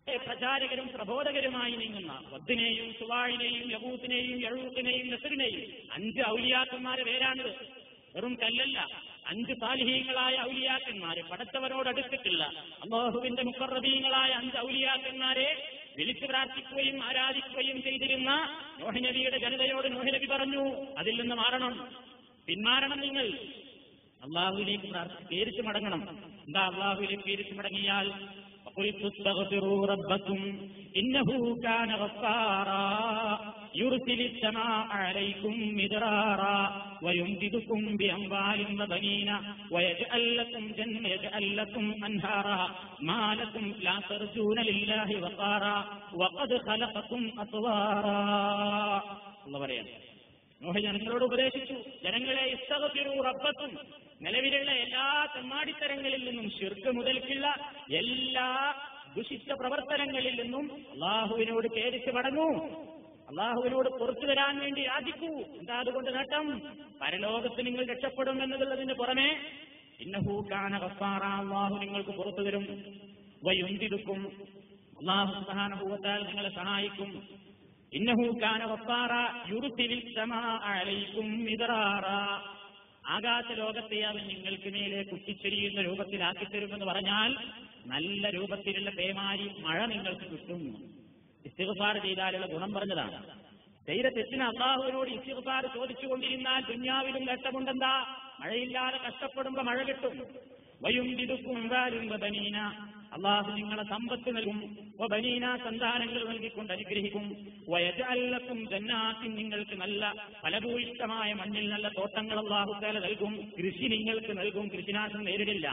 പ്രചാരകരും പ്രബോധകരുമായി നീങ്ങുന്ന വദ്ദിനെയും സുവാഴിനെയും യഹൂത്തിനെയും യഴൂത്തിനെയും നസറിനെയും അഞ്ച് ഔലിയാക്കന്മാരെ പേരാണിത് വെറും കല്ലല്ല അഞ്ച് സാലിഹീങ്ങളായ ഔലിയാക്കന്മാരെ പടച്ചവരോട് അടുത്തിട്ടില്ല അള്ളാഹുവിന്റെ മുക്കറബീങ്ങളായ അഞ്ച് ഔലിയാക്കന്മാരെ വിളിച്ചു പ്രാർത്ഥിക്കുകയും ആരാധിക്കുകയും ചെയ്തിരുന്ന നോഹിനബിയുടെ ജനതയോട് നോഹിനബി പറഞ്ഞു അതിൽ നിന്ന് മാറണം പിന്മാറണം നിങ്ങൾ അള്ളാഹുവിലേക്ക് പ്രാർത്ഥി പേരിച്ച് മടങ്ങണം എന്താ അള്ളാഹുവിലേക്ക് പേരിച്ച് മടങ്ങിയാൽ فقلت استغفروا ربكم إنه كان غفارا يرسل السماء عليكم مدرارا ويمددكم بأموال وبنين ويجعل لكم جنة يجعل لكم أنهارا ما لكم لا ترجون لله وقارا وقد خلقكم أطوارا الله പറയാം നോഹ ജനങ്ങളോട് ഉപദേശിച്ചു ജനങ്ങളെ ഇസ്തകത്തിരു റബ്ബത്തും നിലവിലുള്ള എല്ലാ തെമ്മാടിത്തരങ്ങളിൽ നിന്നും ശിർക്ക് മുതൽക്കുള്ള എല്ലാ ദുഷിച്ച പ്രവർത്തനങ്ങളിൽ നിന്നും അള്ളാഹുവിനോട് കേരിച്ച് മടങ്ങൂ അള്ളാഹുവിനോട് പുറത്തു വരാൻ വേണ്ടി യാചിക്കൂ എന്താ അതുകൊണ്ട് നേട്ടം പരലോകത്ത് നിങ്ങൾ രക്ഷപ്പെടും എന്നതുള്ളതിന് പുറമെ ഇന്നഹൂക്കാന കഫാറ അള്ളാഹു നിങ്ങൾക്ക് പുറത്തു തരും വയുന്തിടുക്കും അള്ളാഹു സുബ്ഹാനഹു നിങ്ങളെ സഹായിക്കും ഇന്നഹു കാന വപ്പാറ യുറുത്തിലിൽ അലൈക്കും മിതറാറ ആകാശ ലോകത്തെ അവൻ നിങ്ങൾക്ക് മേലെ കുത്തിച്ചെരിയുന്ന രൂപത്തിലാക്കി തരുമെന്ന് പറഞ്ഞാൽ നല്ല രൂപത്തിലുള്ള പേമാരി മഴ നിങ്ങൾക്ക് കിട്ടും ഇസ്തിഗ്ഫാർ ചെയ്താലുള്ള ഗുണം പറഞ്ഞതാണ് ചെയ്ത തെറ്റിന് അള്ളാഹുവിനോട് ഇസ്തിഗ്ഫാർ ചോദിച്ചുകൊണ്ടിരുന്നാൽ ദുന്യാവിലും നേട്ടമുണ്ടെന്താ മഴയില്ലാതെ കഷ്ടപ്പെടുമ്പോ മഴ കിട്ടും വയും ദിതുക്കും വാലും ബനീന അള്ളാഹു നിങ്ങളെ സമ്പത്ത് നൽകും ബനീന സന്താനങ്ങൾ നൽകിക്കൊണ്ട് അനുഗ്രഹിക്കും വയജല്ലക്കും ജന്നാത്തിൻ നിങ്ങൾക്ക് നല്ല ഫലഭൂയിഷ്ടമായ മണ്ണിൽ നല്ല തോട്ടങ്ങൾ അള്ളാഹു തല നൽകും കൃഷി നിങ്ങൾക്ക് നൽകും കൃഷിനാശം നേരിടില്ല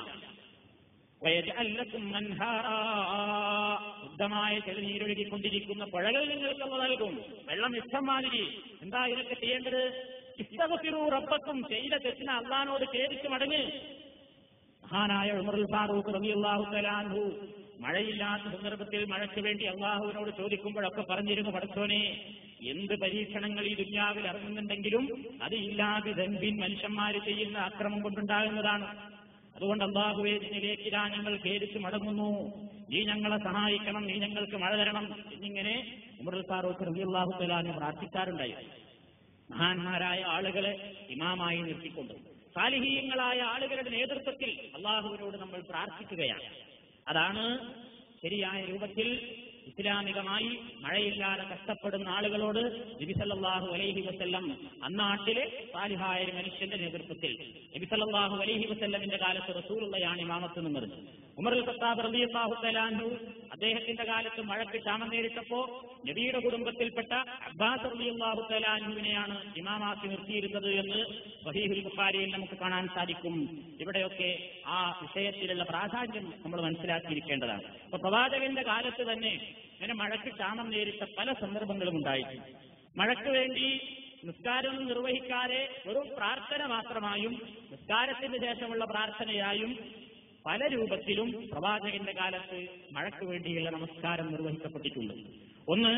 വയജല്ലക്കും മൻഹാറാ ശുദ്ധമായ ചെളിനീരൊഴുകിക്കൊണ്ടിരിക്കുന്ന പുഴകൾ നിങ്ങൾക്ക് അള്ള നൽകും വെള്ളം ഇഷ്ടം മാതിരി എന്താ ഇതൊക്കെ ചെയ്യേണ്ടത് ഇഷ്ടകത്തിറൂ റബ്ബക്കും ചെയ്ത തെറ്റിന് അള്ളഹാനോട് കേരിച്ച് മടങ്ങ് മഹാനായ ഉമറുൽ ഫാറൂഖ് റളിയല്ലാഹു തആലാഹു മഴയില്ലാത്ത സന്ദർഭത്തിൽ മഴയ്ക്ക് വേണ്ടി അള്ളാഹുവിനോട് ചോദിക്കുമ്പോഴൊക്കെ പറഞ്ഞിരുന്നു പടച്ചോനെ എന്ത് പരീക്ഷണങ്ങൾ ഈ ദുന്യാവിൽ ഇറങ്ങുന്നുണ്ടെങ്കിലും അത് ഇല്ലാതെ ദൻബിൻ മനുഷ്യന്മാർ ചെയ്യുന്ന അക്രമം കൊണ്ടുണ്ടാകുന്നതാണ് അതുകൊണ്ട് അള്ളാഹുവെ നിന്നിലേക്ക് ഇതാ ഞങ്ങൾ ഖേദിച്ച് മടങ്ങുന്നു നീ ഞങ്ങളെ സഹായിക്കണം നീ ഞങ്ങൾക്ക് മഴ തരണം എന്നിങ്ങനെ ഉമറുൽ ഫാറൂഖ് റളിയല്ലാഹു തആലാഹു പ്രാർത്ഥിക്കാറുണ്ടായി മഹാന്മാരായ ആളുകളെ ഇമാമായി നിർത്തിക്കൊണ്ട് സാലിഹീയങ്ങളായ ആളുകളുടെ നേതൃത്വത്തിൽ അള്ളാഹുവിനോട് നമ്മൾ പ്രാർത്ഥിക്കുകയാണ് അതാണ് ശരിയായ രൂപത്തിൽ ഇസ്ലാമികമായി മഴയില്ലാതെ കഷ്ടപ്പെടുന്ന ആളുകളോട് നബിസല്ലാഹു അലൈഹി വസ്ല്ലം അന്നാട്ടിലെ സാലിഹായ ഒരു മനുഷ്യന്റെ നേതൃത്വത്തിൽ നബിസല്ലാഹു അലൈഹി വസ്ല്ലമിന്റെ കാലത്ത് റസൂലുള്ളയാണ് ഇമാമത്ത് നിന്നത് ഉമർ ഖത്താബ് റബിയാഹു തലാൻഹു അദ്ദേഹത്തിന്റെ കാലത്ത് മഴയ്ക്ക് ക്ഷാമം നേരിട്ടപ്പോ നബിയുടെ കുടുംബത്തിൽപ്പെട്ട അബ്ബാസ് റബിയാഹു തലാൻഹുവിനെയാണ് ഇമാമാക്കി നിർത്തിയിരുന്നത് എന്ന് വഹീഹുൽ ബുഖാരിയിൽ നമുക്ക് കാണാൻ സാധിക്കും ഇവിടെയൊക്കെ ആ വിഷയത്തിലുള്ള പ്രാധാന്യം നമ്മൾ മനസ്സിലാക്കിയിരിക്കേണ്ടതാണ് അപ്പൊ പ്രവാചകന്റെ കാലത്ത് തന്നെ ഇങ്ങനെ മഴയ്ക്ക് ക്ഷാമം നേരിട്ട പല സന്ദർഭങ്ങളും ഉണ്ടായിട്ടുണ്ട് മഴയ്ക്ക് വേണ്ടി നിസ്കാരം നിർവഹിക്കാതെ വെറും പ്രാർത്ഥന മാത്രമായും നിസ്കാരത്തിന് ശേഷമുള്ള പ്രാർത്ഥനയായും പല രൂപത്തിലും പ്രവാചകന്റെ കാലത്ത് മഴയ്ക്ക് വേണ്ടിയുള്ള നമസ്കാരം നിർവഹിക്കപ്പെട്ടിട്ടുണ്ട് ഒന്ന്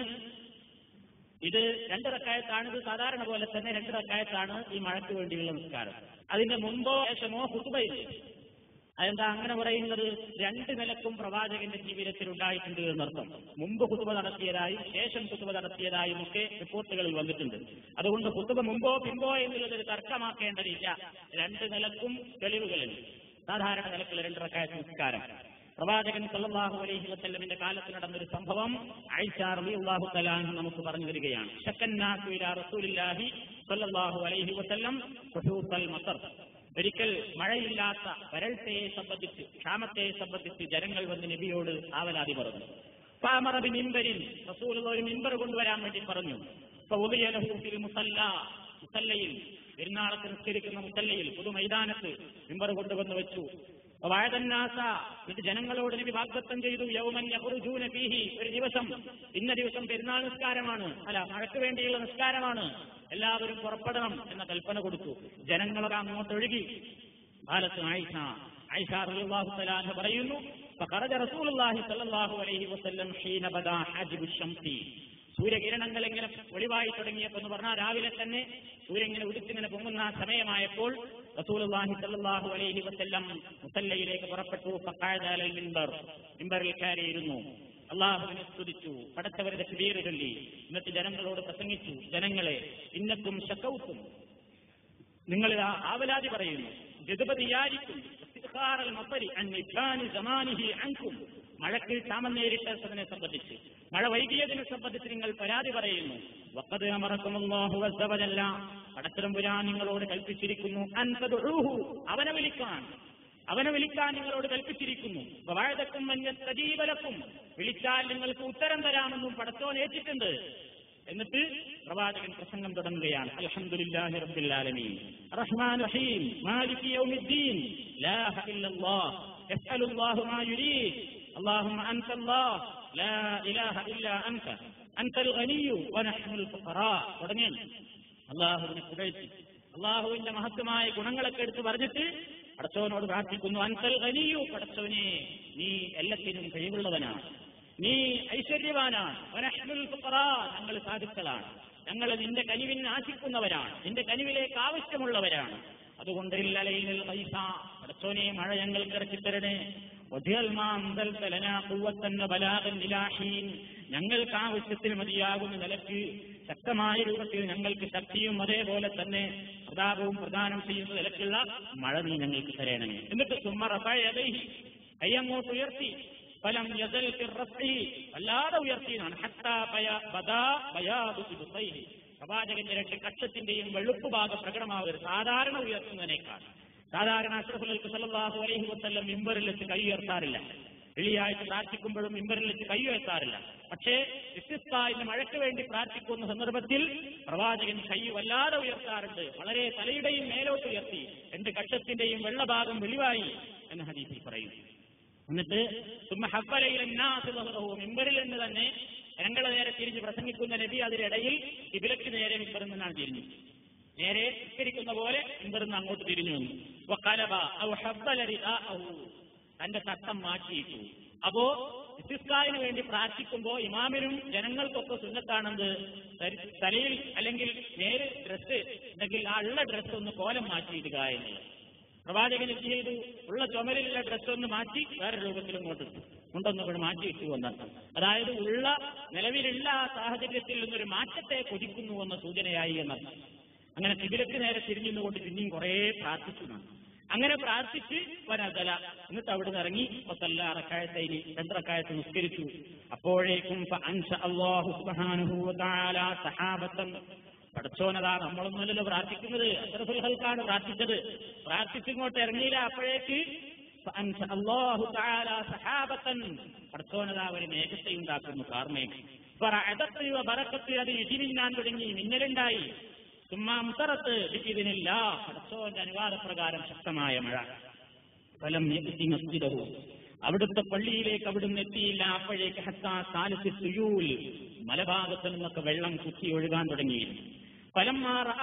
ഇത് രണ്ട് റക്കായത്താണ് ഇത് സാധാരണ പോലെ തന്നെ രണ്ട് റക്കായത്താണ് ഈ മഴയ്ക്ക് വേണ്ടിയുള്ള നിസ്കാരം അതിന്റെ മുമ്പോ ശേഷമോ ഹുതുബയില്ല അതെന്താ അങ്ങനെ പറയുന്നത് രണ്ട് നിലക്കും പ്രവാചകന്റെ ജീവിതത്തിൽ ഉണ്ടായിട്ടുണ്ട് എന്നർത്ഥം മുമ്പ് കുത്തുബ നടത്തിയതായും ശേഷം കുത്തുബ നടത്തിയതായും ഒക്കെ റിപ്പോർട്ടുകളിൽ വന്നിട്ടുണ്ട് അതുകൊണ്ട് കുത്തുബ മുമ്പോ പിമ്പോ എന്നുള്ളത് ഒരു തർക്കമാക്കേണ്ടതില്ല രണ്ട് നിലക്കും തെളിവുകളുണ്ട് സാധാരണ നിലക്കുള്ള രണ്ട് റക്കായത്ത് നിസ്കാരം പ്രവാചകൻ സല്ലല്ലാഹു അലൈഹി വസല്ലമിന്റെ കാലത്ത് നടന്നൊരു സംഭവം ആയിഷ റളിയല്ലാഹു തആല നമുക്ക് പറഞ്ഞു തരികയാണ് ശക്കന്നാസു ഇലാ റസൂലില്ലാഹി സല്ലല്ലാഹു അലൈഹി വസല്ലം ഖുശൂസൽ മത്തർ ഒരിക്കൽ മഴയില്ലാത്ത വരൾച്ചയെ സംബന്ധിച്ച് ക്ഷാമത്തെ സംബന്ധിച്ച് ജനങ്ങൾ വന്ന് നബിയോട് ആവലാതി പറഞ്ഞു ഫാമറബി മിമ്പരിൻ റസൂൽ ഒരു മിമ്പർ കൊണ്ടുവരാൻ വേണ്ടി പറഞ്ഞു ഫൗദിയലഹു മുസല്ല മുസല്ലയിൽ പെരുന്നാളത്ത് നിസ്കരിക്കുന്ന മുസല്ലയിൽ പൊതു മൈതാനത്ത് മിമ്പർ കൊണ്ടുവന്ന് വെച്ചു വാഴതന്നാസ എന്നിട്ട് ജനങ്ങളോട് നബി വാഗ്ദത്തം ചെയ്തു യൗമൻ യഖ്റുജൂന ഫീഹി ഒരു ദിവസം ഇന്ന ദിവസം പെരുന്നാൾ നിസ്കാരമാണ് അല്ല മഴയ്ക്ക് വേണ്ടിയുള്ള നിസ്കാരമാണ് എല്ലാവരും പുറപ്പെടണം എന്ന കൽപ്പന കൊടുത്തു ജനങ്ങളൊക്കെ അങ്ങോട്ടൊഴുകി കാലത്ത് ആയിഷ ആയിഷ റളിയല്ലാഹു തആല അൻഹ പറയുന്നു ഫഖറജ റസൂലുള്ളാഹി സ്വല്ലല്ലാഹു അലൈഹി വസല്ലം ഹീന ബദാ ഹജ്ബു ശംസി സൂര്യകിരണങ്ങൾ ഇങ്ങനെ ഒളിവായി തുടങ്ങിയപ്പോൾ എന്ന് പറഞ്ഞാൽ രാവിലെ തന്നെ സൂര്യൻ ഇങ്ങനെ ഉദിച്ചിങ്ങനെ പൊങ്ങുന്ന ആ സമയമായപ്പോൾ റസൂലുള്ളാഹി സ്വല്ലല്ലാഹു അലൈഹി വസല്ലം മുസല്ലയിലേക്ക് പുറപ്പെട്ടു ഫഖഅദ അലൽ മിൻബർ മിൻബറിൽ കയറിയിരുന്നു അള്ളാഹുവിനെ സ്തുതിച്ചു പടച്ചവരുടെ ക്ലിയർ ചൊല്ലി എന്നിട്ട് ജനങ്ങളോട് പ്രസംഗിച്ചു ജനങ്ങളെ ഇന്നക്കും ശക്കൗത്തും നിങ്ങൾ ഇതാ ആവലാതി പറയുന്നു ജഗപതിയായിരിക്കും ഇസ്തിഖാറൽ മത്തരി അൻ ഇബ്ലാനി സമാനിഹി അൻകും മഴയ്ക്ക് ക്ഷാമം നേരിട്ടതിനെ സംബന്ധിച്ച് മഴ വൈകിയതിനെ സംബന്ധിച്ച് നിങ്ങൾ പരാതി പറയുന്നു വക്കത് അമറക്കുമല്ലാഹു വസ്സവജല്ല പടത്തരമ്പുരാൻ നിങ്ങളോട് കൽപ്പിച്ചിരിക്കുന്നു അൻപതുഹു അവനെ വിളിക്കാൻ അവനെ വിളിക്കാൻ നിങ്ങളോട് കൽപ്പിച്ചിരിക്കുന്നു വാഴതക്കും മഞ്ഞ സജീവലക്കും വിളിച്ചാൽ നിങ്ങൾക്ക് ഉത്തരം തരാമെന്നും പടത്തോൻ ഏറ്റിട്ടുണ്ട് എന്നിട്ട് പ്രവാചകൻ പ്രസംഗം തുടങ്ങുകയാണ് അൽഹംദുലില്ലാഹി റബ്ബിൽ ആലമീൻ റഹ്മാൻ റഹീം മാലികി യൗമിദ്ദീൻ ലാ ഇലാഹ ഇല്ലല്ലാഹ് യസ്അലുല്ലാഹു മാ യുരീദ് اللهم أنت الله لا إله إلا أنت أنت الغني ونحن الفقراء തുടങ്ങി അള്ളാഹുവിനെ പുകഴ്ത്തി അള്ളാഹുവിന്റെ മഹത്വമായ ഗുണങ്ങളൊക്കെ എടുത്ത് പറഞ്ഞിട്ട് പടച്ചവനോട് പ്രാർത്ഥിക്കുന്നു അൻതൽ ഖനിയു പടച്ചവനെ നീ എല്ലാത്തിനും കഴിവുള്ളവനാണ് നീ ഐശ്വര്യവാനാണ് വനഹ്നുൽ ഫുഖറാ ഞങ്ങൾ സാധിച്ചതാണ് ഞങ്ങൾ നിന്റെ കനിവിന് ആശിക്കുന്നവരാണ് നിന്റെ കനിവിലേക്ക് ആവശ്യമുള്ളവരാണ് അതുകൊണ്ട് ഇല്ലലൈനിൽ പൈസ പടച്ചോനെ മഴ ഞങ്ങൾക്ക് ഇറക്കിത്തരണേ ഞങ്ങൾക്ക് ആവശ്യത്തിന് മതിയാകുന്ന നിലക്ക് ശക്തമായ രൂപത്തിൽ ഞങ്ങൾക്ക് ശക്തിയും അതേപോലെ തന്നെ പ്രതാപവും പ്രദാനം ചെയ്യുന്ന നിലക്കുള്ള മഴ നീ ഞങ്ങൾക്ക് തരണമേ എന്നിട്ട് സുമ്മറപ്പഴി കൈയങ്ങോട്ട് ഉയർത്തി ഫലം യദൽ ഫിർറഫി വല്ലാതെ ഉയർത്തിയതാണ് ഹത്താ ബയ ബദാ ബയാദു ഇബ്തൈഹി പ്രവാചകന്റെ രണ്ട് കക്ഷത്തിന്റെയും വെളുപ്പ് ഭാഗം പ്രകടമാവരുത് സാധാരണ ഉയർത്തുന്നതിനേക്കാൾ സാധാരണ അഷ്റഫുൽ സല്ലല്ലാഹു അലൈഹി വസല്ലം മിമ്പറിൽ വെച്ച് കൈ ഉയർത്താറില്ല വെള്ളിയാഴ്ച പ്രാർത്ഥിക്കുമ്പോഴും മിമ്പറിൽ വെച്ച് കൈ ഉയർത്താറില്ല പക്ഷേ വ്യത്യസ്ത ഇന്ന് മഴയ്ക്ക് വേണ്ടി പ്രാർത്ഥിക്കുന്ന സന്ദർഭത്തിൽ പ്രവാചകൻ കൈ വല്ലാതെ ഉയർത്താറുണ്ട് വളരെ തലയുടെയും മേലോട്ട് ഉയർത്തി രണ്ട് കക്ഷത്തിന്റെയും വെള്ളഭാഗം വെളിവായി എന്ന് ഹദീസിൽ പറയുന്നു എന്നിട്ട് സുമ്മ ഹബ്ബലയിലെന്നാഹു മിമ്പറിൽ നിന്ന് തന്നെ ജനങ്ങളെ നേരെ തിരിഞ്ഞ് പ്രസംഗിക്കുന്ന നബി അതിനിടയിൽ ഇബിലക്ക് നേരെ മിമ്പറിൽ നിന്നാണ് തിരിഞ്ഞു നേരെ നിസ്കരിക്കുന്ന പോലെ മിമ്പറിൽ അങ്ങോട്ട് തിരിഞ്ഞു വന്നു വഖലബ ഔ ഹബ്ബല റിദാഅഹു. തന്റെ തട്ടം മാറ്റിയിട്ടു അപ്പോ ഇസ്തിസ്കാവിന് വേണ്ടി പ്രാർത്ഥിക്കുമ്പോ ഇമാമിനും ജനങ്ങൾക്കൊക്കെ സുന്നത്താണെന്ന് തരി- തലയിൽ അല്ലെങ്കിൽ നേര് ഡ്രസ്സ് അല്ലെങ്കിൽ ആ ഉള്ള ഡ്രസ്സ് ഒന്ന് കോലം മാറ്റിയിടുക എന്നുള്ളത് പ്രവാചകൻ എന്ത് ചെയ്തു ഉള്ള ചുമലിലുള്ള ഡ്രസ്സ് ഒന്ന് മാറ്റി വേറെ രൂപത്തിൽ ഇങ്ങോട്ട് ഇട്ടു. കൊണ്ടൊന്ന് ഇവിടെ മാറ്റിയിട്ടു എന്നർത്ഥം അതായത് ഉള്ള നിലവിലുള്ള ആ സാഹചര്യത്തിൽ നിന്നൊരു മാറ്റത്തെ കൊതിക്കുന്നു എന്ന സൂചനയായി എന്നർത്ഥം അങ്ങനെ തിബിലക്ക് നേരെ തിരിഞ്ഞുകൊണ്ട് പിന്നെയും കുറേ പ്രാർത്ഥിച്ചു എന്നാണ്. അങ്ങനെ പ്രാർത്ഥിച്ച് വനതല എന്നിട്ട് അവിടുന്ന് ഇറങ്ങി പത്തല്ല അറക്കായത്തൈനി രണ്ടറക്കായത്ത് നിസ്കരിച്ചു അപ്പോഴേക്കും ഫഅൻഷ അല്ലാഹു സുബ്ഹാനഹു വതആല സഹാബത്തൻ പടച്ചോനതാ നമ്മളൊന്നുമല്ലല്ലോ പ്രാർത്ഥിക്കുന്നത് അഷ്റഫുൽ ഹൽക്കാണ് പ്രാർത്ഥിച്ചത് പ്രാർത്ഥിച്ചിങ്ങോട്ട് ഇറങ്ങിയില്ല അപ്പോഴേക്ക് ഫഅൻഷ അല്ലാഹു തആല സഹാബത്തൻ പടച്ചോനതാ ഒരു മേഘത്തെ ഉണ്ടാക്കുന്നു കാർമേഘം ഫറഅദത്ത് വബറക്കത്ത് അത് ഇടിമിന്നാൻ തുടങ്ങി മിന്നലുണ്ടായി സുമ്മാംതറത്ത് ഇതിനില്ല പടച്ചോന്റെ അനുവാദപ്രകാരം ശക്തമായ മഴ ഫലം യഅ്തി മസ്ജിദഹു അവിടുത്തെ പള്ളിയിലേക്ക് അവിടുന്ന് എത്തിയില്ല അപ്പോഴേക്ക് ഹത്താ സാലിസ് സുയൂൽ മലഭാഗത്ത് നിന്നൊക്കെ വെള്ളം കുത്തി ഒഴുകാൻ തുടങ്ങിയിരുന്നു ഫലം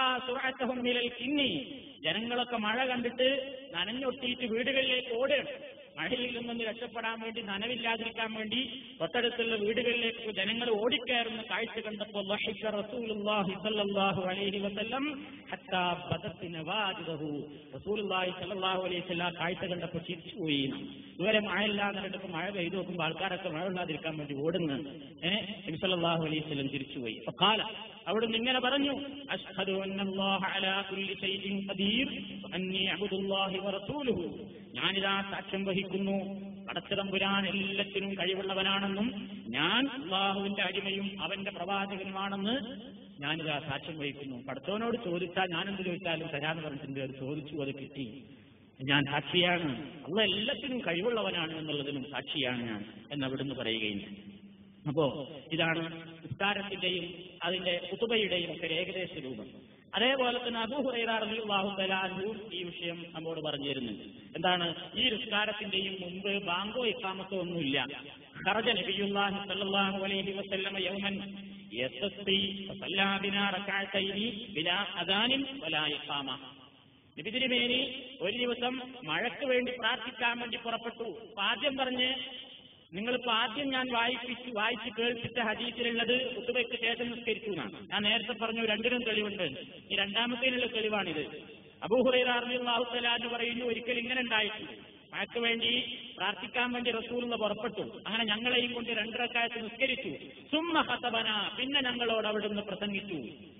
കിന്നി ജനങ്ങളൊക്കെ മഴ കണ്ടിട്ട് നനഞ്ഞൊട്ടിയിട്ട് വീടുകളിലേക്ക് ഓടുകയാണ് മഴയിൽ നിന്നൊന്ന് രക്ഷപ്പെടാൻ വേണ്ടി നനവില്ലാതിരിക്കാൻ വേണ്ടി തൊട്ടടുത്തുള്ള വീടുകളിലേക്ക് ജനങ്ങൾ ഓടിക്കയറുന്ന കാഴ്ച കണ്ടപ്പോൾ ലഹിക റസൂലുള്ളാഹി സ്വല്ലല്ലാഹു അലൈഹി വസല്ലം ഹത്താ ബദത്ത് നവാജിദഹു റസൂലുള്ളാഹി സ്വല്ലല്ലാഹു അലൈഹി വസല്ലം ആ കാഴ്ച കണ്ടപ്പോൾ ചിരിച്ചുപോയി എന്നാണ്. ഇതുവരെ മഴ ഇല്ലാതെ മഴ പെയ്തു നോക്കുമ്പോൾ ആൾക്കാരൊക്കെ മഴ ഇല്ലാതിരിക്കാൻ വേണ്ടി ഓടുന്നു ഏഹ് നബി സല്ലല്ലാഹു അലൈഹി വസല്ലം ചിരിച്ചുപോയി അപ്പൊ കാല അവിടുന്ന് ഇങ്ങനെ പറഞ്ഞു അഷ്ഹദു അന്നല്ലാഹ അലാ കുല്ലി ഷൈഇൻ ഖദീർ അന്നി അബ്ദുല്ലാഹി വറസൂലുഹു ഞാനിതാ സാക്ഷ്യം വഹിക്കുന്നു പടച്ചിടമ്പുരാൻ എല്ലാത്തിനും കഴിവുള്ളവനാണെന്നും ഞാൻ അള്ളാഹുവിന്റെ അടിമയും അവന്റെ പ്രവാചകനുമാണെന്ന് ഞാനിതാ സാക്ഷ്യം വഹിക്കുന്നു പടച്ചവനോട് ചോദിച്ചാൽ ഞാനെന്ത് ചോദിച്ചാലും തരാന്ന് പറഞ്ഞിട്ടുണ്ട് അത് ചോദിച്ചു അത് കിട്ടി ഞാൻ സാക്ഷിയാണ് അള്ള എല്ലാത്തിനും കഴിവുള്ളവനാണ് എന്നുള്ളതിനും സാക്ഷിയാണ് ഞാൻ എന്നവിടുന്ന് പറയുകയില്ല അപ്പോ ഇതാണ് നിസ്കാരത്തിന്റെയും അതിന്റെ കുത്തുബയുടെയും ഒക്കെ ഒരു ഏകദേശ രൂപം അതേപോലെ തന്നെ അബൂഹുറൈറാഹു തലാഹുവും ഈ വിഷയം നമ്മോട് പറഞ്ഞു തരുന്നുണ്ട് എന്താണ് ഈ നിസ്കാരത്തിന്റെയും മുമ്പ് ബാങ്കോ ഇക്കാമത്തോ ഒന്നുമില്ല ഖറജ നബിയുല്ലാഹി സല്ലല്ലാഹു അലൈഹി വസല്ലമ യൗമൻ യസ്തസ്തി ഫസല്ലാ ബിനാ റകഅതൈനി ബിലാ അദാനിൻ വലാ ഇഖാമ നബിതിരുമേനി ഒരു ദിവസം മഴയ്ക്ക് വേണ്ടി പ്രാർത്ഥിക്കാൻ വേണ്ടി പുറപ്പെട്ടു അപ്പൊ ആദ്യം പറഞ്ഞ് നിങ്ങളിപ്പോ ആദ്യം ഞാൻ വായിപ്പിച്ച് വായിച്ച് കേൾപ്പിച്ച ഹദീസിലുള്ളത് കുത്തുബയ്ക്ക് ശേഷം നിസ്കരിച്ചു എന്നാണ് ഞാൻ നേരത്തെ പറഞ്ഞു രണ്ടിനും തെളിവുണ്ട് ഈ രണ്ടാമത്തേനുള്ള തെളിവാണിത് അബൂഹുറൈറാഹുത്തല എന്ന് പറയുന്നു ഒരിക്കൽ ഇങ്ങനെ ഉണ്ടായിട്ടുണ്ട് മഴയ്ക്ക് വേണ്ടി പ്രാർത്ഥിക്കാൻ വേണ്ടി റസൂൽ പുറപ്പെട്ടു അങ്ങനെ ഞങ്ങളെയും കൊണ്ട് രണ്ടരക്കാലത്ത് നിസ്കരിച്ചു സുമ്മ ഹസബന പിന്നെ ഞങ്ങളോട് അവിടുന്ന് പ്രസംഗിച്ചു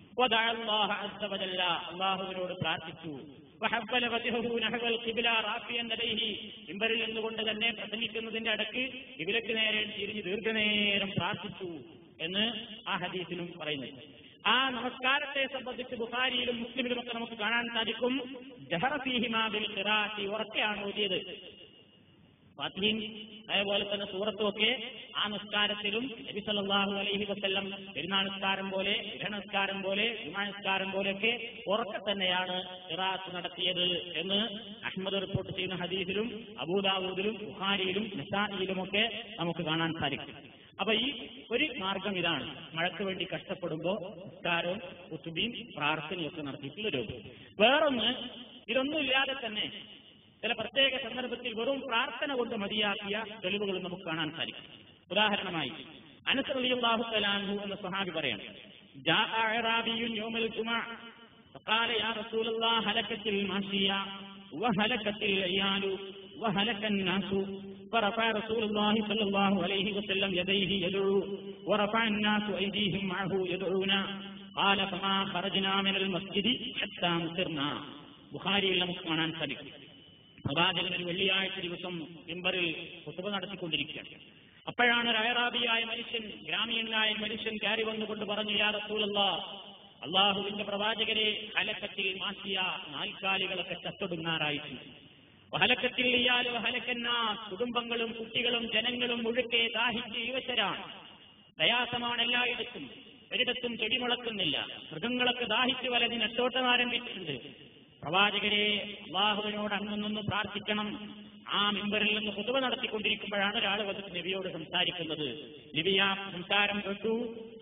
അള്ളാഹുവിനോട് പ്രാർത്ഥിച്ചു വഹബ്ബല വജ്ഹഹു നഹവൽ ഖിബ്ല റാഫിയൻ ലദൈഹി മിമ്പറിൽ നിന്നുകൊണ്ട് തന്നെ പ്രസംഗിക്കുന്നതിന്റെ ഇടയ്ക്ക് ഇവിലക്ക് നേരെ തിരിഞ്ഞ് ദീർഘനേരം പ്രാർത്ഥിച്ചു എന്ന് ആ ഹദീസിലും പറയുന്നു ആ നമസ്കാരത്തെ സംബന്ധിച്ച് ബുഖാരിയിലും മുസ്ലിമിലും ഒക്കെ നമുക്ക് കാണാൻ സാധിക്കും ജഹറഫീഹിമാബിൽ ഖിറാത്തി ഉറക്കെയാണ് ഓതിയത് ഫാത്തിഹയും അതേപോലെ തന്നെ സൂറത്തും ഒക്കെ ആ നിസ്കാരത്തിലും നബി സല്ലല്ലാഹു അലൈഹി വസല്ലം പെരുന്നാൾ നിസ്കാരം പോലെ ഗ്രഹണസ്കാരം പോലെ വിമാനസ്കാരം പോലെയൊക്കെ ഉറക്കെ തന്നെയാണ് ഇറാത്ത് നടത്തിയത് എന്ന് അഹമ്മദ് റിപ്പോർട്ട് ചെയ്യുന്ന ഹദീസിലും അബൂദാവൂദിലും ബുഖാരിയിലും നിസായിലുമൊക്കെ നമുക്ക് കാണാൻ സാധിക്കും അപ്പൊ ഈ ഒരു മാർഗം ഇതാണ് മഴയ്ക്ക് വേണ്ടി കഷ്ടപ്പെടുമ്പോൾ നിസ്കാരവും കുത്തുബിയും പ്രാർത്ഥനയും ഒക്കെ നടത്തിയിട്ടുള്ള രൂപം വേറൊന്ന് ഇതൊന്നുമില്ലാതെ തന്നെ ചില പ്രത്യേക സന്ദർഭത്തിൽ വെറും പ്രാർത്ഥന കൊണ്ട് മതിയാക്കിയ തെളിവുകൾ നമുക്ക് കാണാൻ സാധിക്കും ഉദാഹരണമായി അനസറിയാഹു തലാൻഹു എന്ന സഹാബി പറയാണ് جاء أعرابي يوم الجمعة فقال يا رسول الله هلكت الماشية وهلكت العيال وهلك الناس فرفع رسول الله صلى الله عليه وسلم يديه يدعو ورفع الناس أيديهم معه يدعون قال فما خرجنا من المسجد حتى مصرنا ബുഖാരിയിൽ നമുക്ക് കാണാൻ സാധിക്കും പ്രവാചകൻ ഒരു വെള്ളിയാഴ്ച ദിവസം മിമ്പറിൽ കുത്തുബ നടത്തിക്കൊണ്ടിരിക്കുകയാണ് അപ്പോഴാണ് ഒരു അയറാബിയായ മനുഷ്യൻ ഗ്രാമീണനായ മനുഷ്യൻ കയറി വന്നുകൊണ്ട് പറഞ്ഞു യാ റസൂലല്ല അള്ളാഹുവിന്റെ പ്രവാചകരെ ഹലക്കത്തിൽ മാസിയ നാൽക്കാലികളൊക്കെ ചത്തൊടുങ്ങാറായിട്ടുണ്ട് വഹലക്കത്തിൽ ഇയാല് വഹലക്കന്ന കുടുംബങ്ങളും കുട്ടികളും ജനങ്ങളും മുഴുക്കെ ദാഹിച്ച് യുവശരാണ് പ്രയാസമാണ് എല്ലായിടത്തും ഒരിടത്തും ചെടി മുളക്കുന്നില്ല മൃഗങ്ങളൊക്കെ ദാഹിച്ച് വലഞ്ഞ് നെട്ടോട്ടം ആരംഭിച്ചിട്ടുണ്ട് പ്രവാചകരെ അള്ളാഹുവിനോട് അങ്ങൊന്നൊന്ന് പ്രാർത്ഥിക്കണം ആ മിമ്പറിൽ നിന്ന് പൊതുവ നടത്തിക്കൊണ്ടിരിക്കുമ്പോഴാണ് ഒരാൾ വന്നിട്ട് നബിയോട് സംസാരിക്കുന്നത് നബിയ സംസാരം കേട്ടു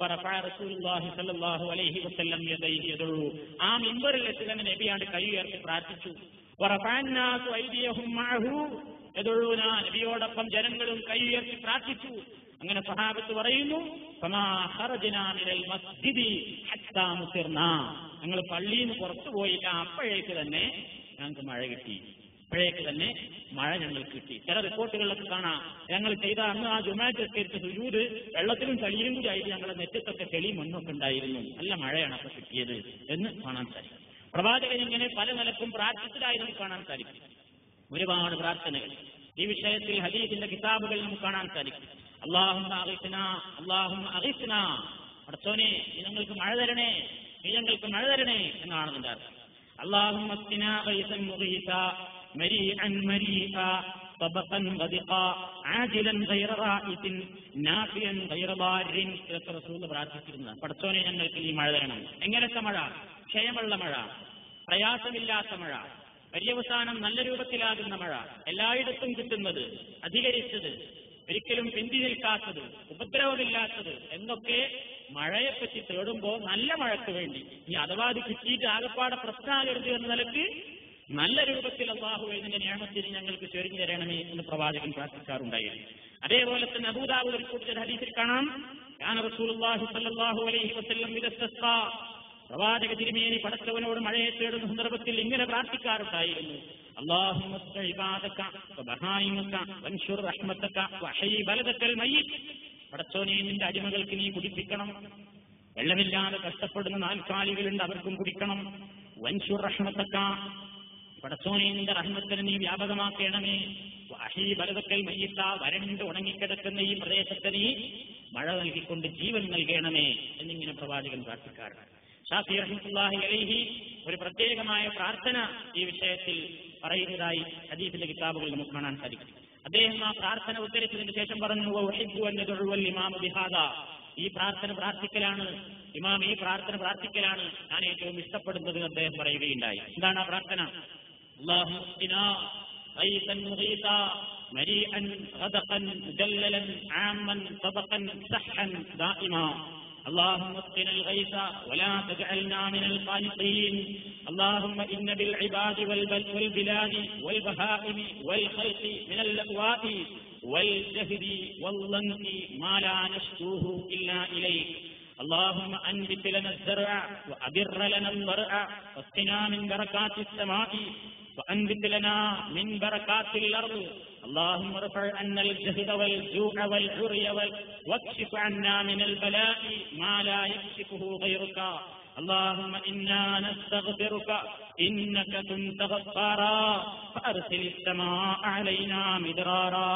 അലൈഹി വസല്ലം യദൈഹി യദഉ. ആ മിമ്പറിൽ എത്തി തന്നെ നബിയാണ്ട് കൈ ഉയർത്തി പ്രാർത്ഥിച്ചു വറഫഅന്നാസു ഐദിയഹും മഅഹു യദഉന. നബിയോടൊപ്പം ജനങ്ങളും കൈ ഉയർത്തി പ്രാർത്ഥിച്ചു അങ്ങനെ സഹാബത്ത് പറയുന്നു ഫമാ ഖറജ്നാ മിനൽ മസ്ജിദി ഹത്താ മുസിർനാ ഞങ്ങൾ പള്ളിയിൽ നിന്ന് പുറത്തു പോയില്ല അപ്പോഴേക്ക് തന്നെ ഞങ്ങൾക്ക് മഴ കിട്ടി അപ്പോഴേക്ക് തന്നെ മഴ ഞങ്ങൾക്ക് കിട്ടി ചില റിപ്പോർട്ടുകളിലൊക്കെ കാണാം ഞങ്ങൾ ചെയ്ത അന്ന് ആ ജുമാറ്റ് എത്തിയിട്ട് സുജൂത് വെള്ളത്തിലും ചളിയിലും കൂടി ആയിട്ട് ഞങ്ങളുടെ നെറ്റത്തൊക്കെ ചെളി മണ്ണൊക്കെ ഉണ്ടായിരുന്നു നല്ല മഴയാണ് അപ്പൊ കിട്ടിയത് എന്ന് കാണാൻ സാധിക്കും പ്രവാചകൻ ഇങ്ങനെ പല നിലക്കും പ്രാർത്ഥിച്ചതായി നമുക്ക് കാണാൻ സാധിക്കും ഒരുപാട് പ്രാർത്ഥനകൾ ഈ വിഷയത്തിൽ ഹദീസിന്റെ കിതാബുകൾ നമുക്ക് കാണാൻ സാധിക്കും അള്ളാഹും അള്ളാഹും അഹിസ്ന അടച്ചോനെ നീ ഞങ്ങൾക്ക് മഴ തരണേ നീ ഞങ്ങൾക്ക് മഴ തരണേ എന്നാണ് ഇതിന്റെ അർത്ഥം അള്ളാഹും مريئا مريئا طبقا غدقا عاجلا غير رائس نافيا غير ضار ഇതൊക്കെ റസൂൽ പ്രാർത്ഥിച്ചിരുന്നതാണ് പടച്ചോനെ ഞങ്ങൾക്ക് ഈ മഴ തരണം എങ്ങനത്തെ മഴ ക്ഷയമുള്ള മഴ പ്രയാസമില്ലാത്ത മഴ പര്യവസാനം നല്ല രൂപത്തിലാകുന്ന മഴ എല്ലായിടത്തും കിട്ടുന്നത് അധികരിച്ചത് ഒരിക്കലും പിന്തി നിൽക്കാത്തത് ഉപദ്രവമില്ലാത്തത് എന്നൊക്കെ മഴയെപ്പറ്റി തേടുമ്പോൾ നല്ല മഴയ്ക്ക് വേണ്ടി ഇനി അഥവാ അത് കിട്ടിയിട്ട് ആകപ്പാടെ പ്രശ്നമാകരുത് എന്ന നിലക്ക് നല്ല രൂപത്തിൽ അള്ളാഹു ഇതിന്റെ നിയമത്തിന് ഞങ്ങൾക്ക് ചൊരിഞ്ഞു തരണമേ എന്ന് പ്രവാചകൻ പ്രാർത്ഥിക്കാറുണ്ടായിരുന്നു അതേപോലെ തന്നെ അബൂദാബു റിപ്പോർട്ട് ഹദീസിൽ കാണാം ഞാൻ റസൂലുള്ളാഹി സ്വല്ലല്ലാഹു അലൈഹി വസല്ലം ഇദസ്തസ്ഖാ പ്രവാചക തിരുമേനി പടച്ചവനോട് മഴയെ തേടുന്ന സന്ദർഭത്തിൽ ഇങ്ങനെ പ്രാർത്ഥിക്കാറുണ്ടായിരുന്നു اللهم اسق عبادك وبهائمك وانشر رحمتك وحي بلدك الميت പടച്ചോനെ നിന്റെ അടിമകൾക്ക് നീ കുടിപ്പിക്കണം വെള്ളമില്ലാതെ കഷ്ടപ്പെടുന്ന നാൽക്കാലികളുണ്ട് അവർക്കും കുടിക്കണം വൻഷുർ റഹ്മത്തക്ക പടച്ചോനെ നിന്റെ റഹ്മത്തിന് നീ വ്യാപകമാക്കണമേ വഹീ ബലതക്കൽ മയ്യത്ത വരണ്ട് ഉണങ്ങിക്കിടക്കുന്ന ഈ പ്രദേശത്ത് നീ മഴ നൽകിക്കൊണ്ട് ജീവൻ നൽകണമേ എന്നിങ്ങനെ പ്രവാചകൻ പ്രാർത്ഥിക്കാറുണ്ട് ഷാഫി റഹ്മത്തുള്ളാഹി അലൈഹി ഒരു പ്രത്യേകമായ പ്രാർത്ഥന ഈ വിഷയത്തിൽ പറയുന്നതായി ഹദീസിന്റെ കിതാബുകൾ നമുക്ക് കാണാൻ സാധിക്കും അദ്ദേഹം ആ പ്രാർത്ഥന ഉദ്ധരിച്ചതിന് ശേഷം പറഞ്ഞു "വഉഹിബ്ബു അൻ യദ്ഉവൽ ഇമാമു ബിഹാദാ." ഈ പ്രാർത്ഥന പ്രാർത്ഥിക്കലാണ് ഇമാം ഈ പ്രാർത്ഥന പ്രാർത്ഥിക്കലാണ് ഞാൻ ഏറ്റവും ഇഷ്ടപ്പെടുന്നത് എന്ന് അദ്ദേഹം പറയുകയുണ്ടായി എന്താണ് ആ പ്രാർത്ഥന اللهم اسقنا غيثا مغيثا مريئا غدقا مجللا عاما طبقا سحا دائما اللهم اسقنا الغيث ولا تجعلنا من القانطين اللهم إن بالعباد والبل والبلاد والبهائم والخلق من اللأواء والجهد والظنك ما لا نشكوه إلا إليك اللهم أنبت لنا الزرع وأبر لنا الضرع واسقنا من بركات السماء وأنبت لنا من بركات الأرض اللهم ارفع عنا الجهد والجوع والعري وال- واكشف عنا من البلاء ما لا يكشفه غيرك اللهم إنا نستغفرك إنك كنت غفارا فأرسل السماء علينا مدرارا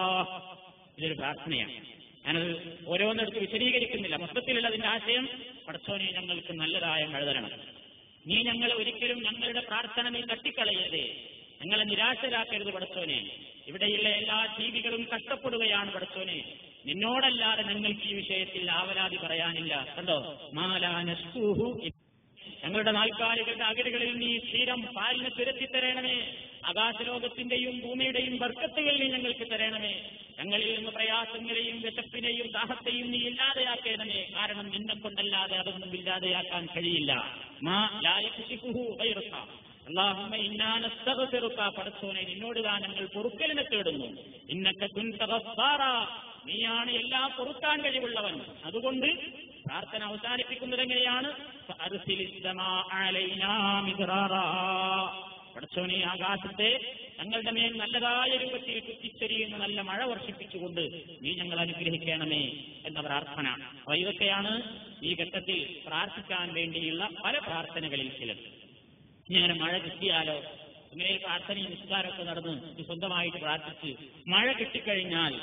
ഇതൊരു പ്രാർത്ഥനയാണ് ഞാനത് ഓരോന്നെടുത്ത് വിശദീകരിക്കുന്നില്ല മൊത്തത്തിലുള്ള അതിന്റെ ആശയം പടച്ചോനെ ഞങ്ങൾക്ക് നല്ലതായ മഴ തരണം നീ ഞങ്ങൾ ഒരിക്കലും ഞങ്ങളുടെ പ്രാർത്ഥന നീ തട്ടിക്കളയരുതേ ഞങ്ങളെ നിരാശരാക്കരുത് പടച്ചോനെ ഇവിടെയുള്ള എല്ലാ ജീവികളും കഷ്ടപ്പെടുകയാണ് പടച്ചോനെ നിന്നോടല്ലാതെ ഞങ്ങൾക്ക് ഈ വിഷയത്തിൽ ആവലാതി പറയാനില്ല കണ്ടോ മാലാനസ്തൂഹു ഞങ്ങളുടെ നാൽക്കാലികളുടെ അകിടുകളിൽ നീ ക്ഷീരം പാലിന് തുരത്തി തരണമേ ആകാശലോകത്തിന്റെയും ഭൂമിയുടെയും ബർക്കത്തുകൾ നീ ഞങ്ങൾക്ക് തരണമേ ഞങ്ങളിൽ നിന്ന് പ്രയാസങ്ങളെയും വിശപ്പിനെയും ദാഹത്തെയും നീ ഇല്ലാതെയാക്കേണമേ കാരണം നിന്നെ കൊണ്ടല്ലാതെ അതൊന്നും ഇല്ലാതെയാക്കാൻ കഴിയില്ല മാ ലായക്കുഹു വൈറുക്ക അള്ളാഹുമ്മ ഇന്നാനസ്തഗഫിറുക പടച്ചോനെ നിന്നോട് താൻ ഞങ്ങൾ പൊറുക്കലിനെ തേടുന്നു ഇന്നക്ക കുൻത ഗഫാറ നീയാണ് എല്ലാം പൊറുക്കാൻ കഴിവുള്ളവൻ അതുകൊണ്ട് പ്രാർത്ഥന അവസാനിപ്പിക്കുന്നത് എങ്ങനെയാണ് ഫഅർസിലിസ്സമാ അലൈനാ മിദ്റാറാ. പടച്ചോനെ ആകാശത്തെ ഞങ്ങളുടെ മേൽ നല്ലതായ രൂപത്തിൽ കുത്തിച്ചെരിയുന്ന നല്ല മഴ വർഷിപ്പിച്ചുകൊണ്ട് നീ ഞങ്ങൾ അനുഗ്രഹിക്കണമേ എന്ന പ്രാർത്ഥന അപ്പൊ ഇതൊക്കെയാണ് ഈ ഘട്ടത്തിൽ പ്രാർത്ഥിക്കാൻ വേണ്ടിയുള്ള പല പ്രാർത്ഥനകളിൽ ചിലത് ഇനി അങ്ങനെ മഴ കിട്ടിയാലോ ഇങ്ങനെ പ്രാർത്ഥനയും നിസ്കാരമൊക്കെ നടന്ന് ഇത് സ്വന്തമായിട്ട് പ്രാർത്ഥിച്ച് മഴ കിട്ടിക്കഴിഞ്ഞാൽ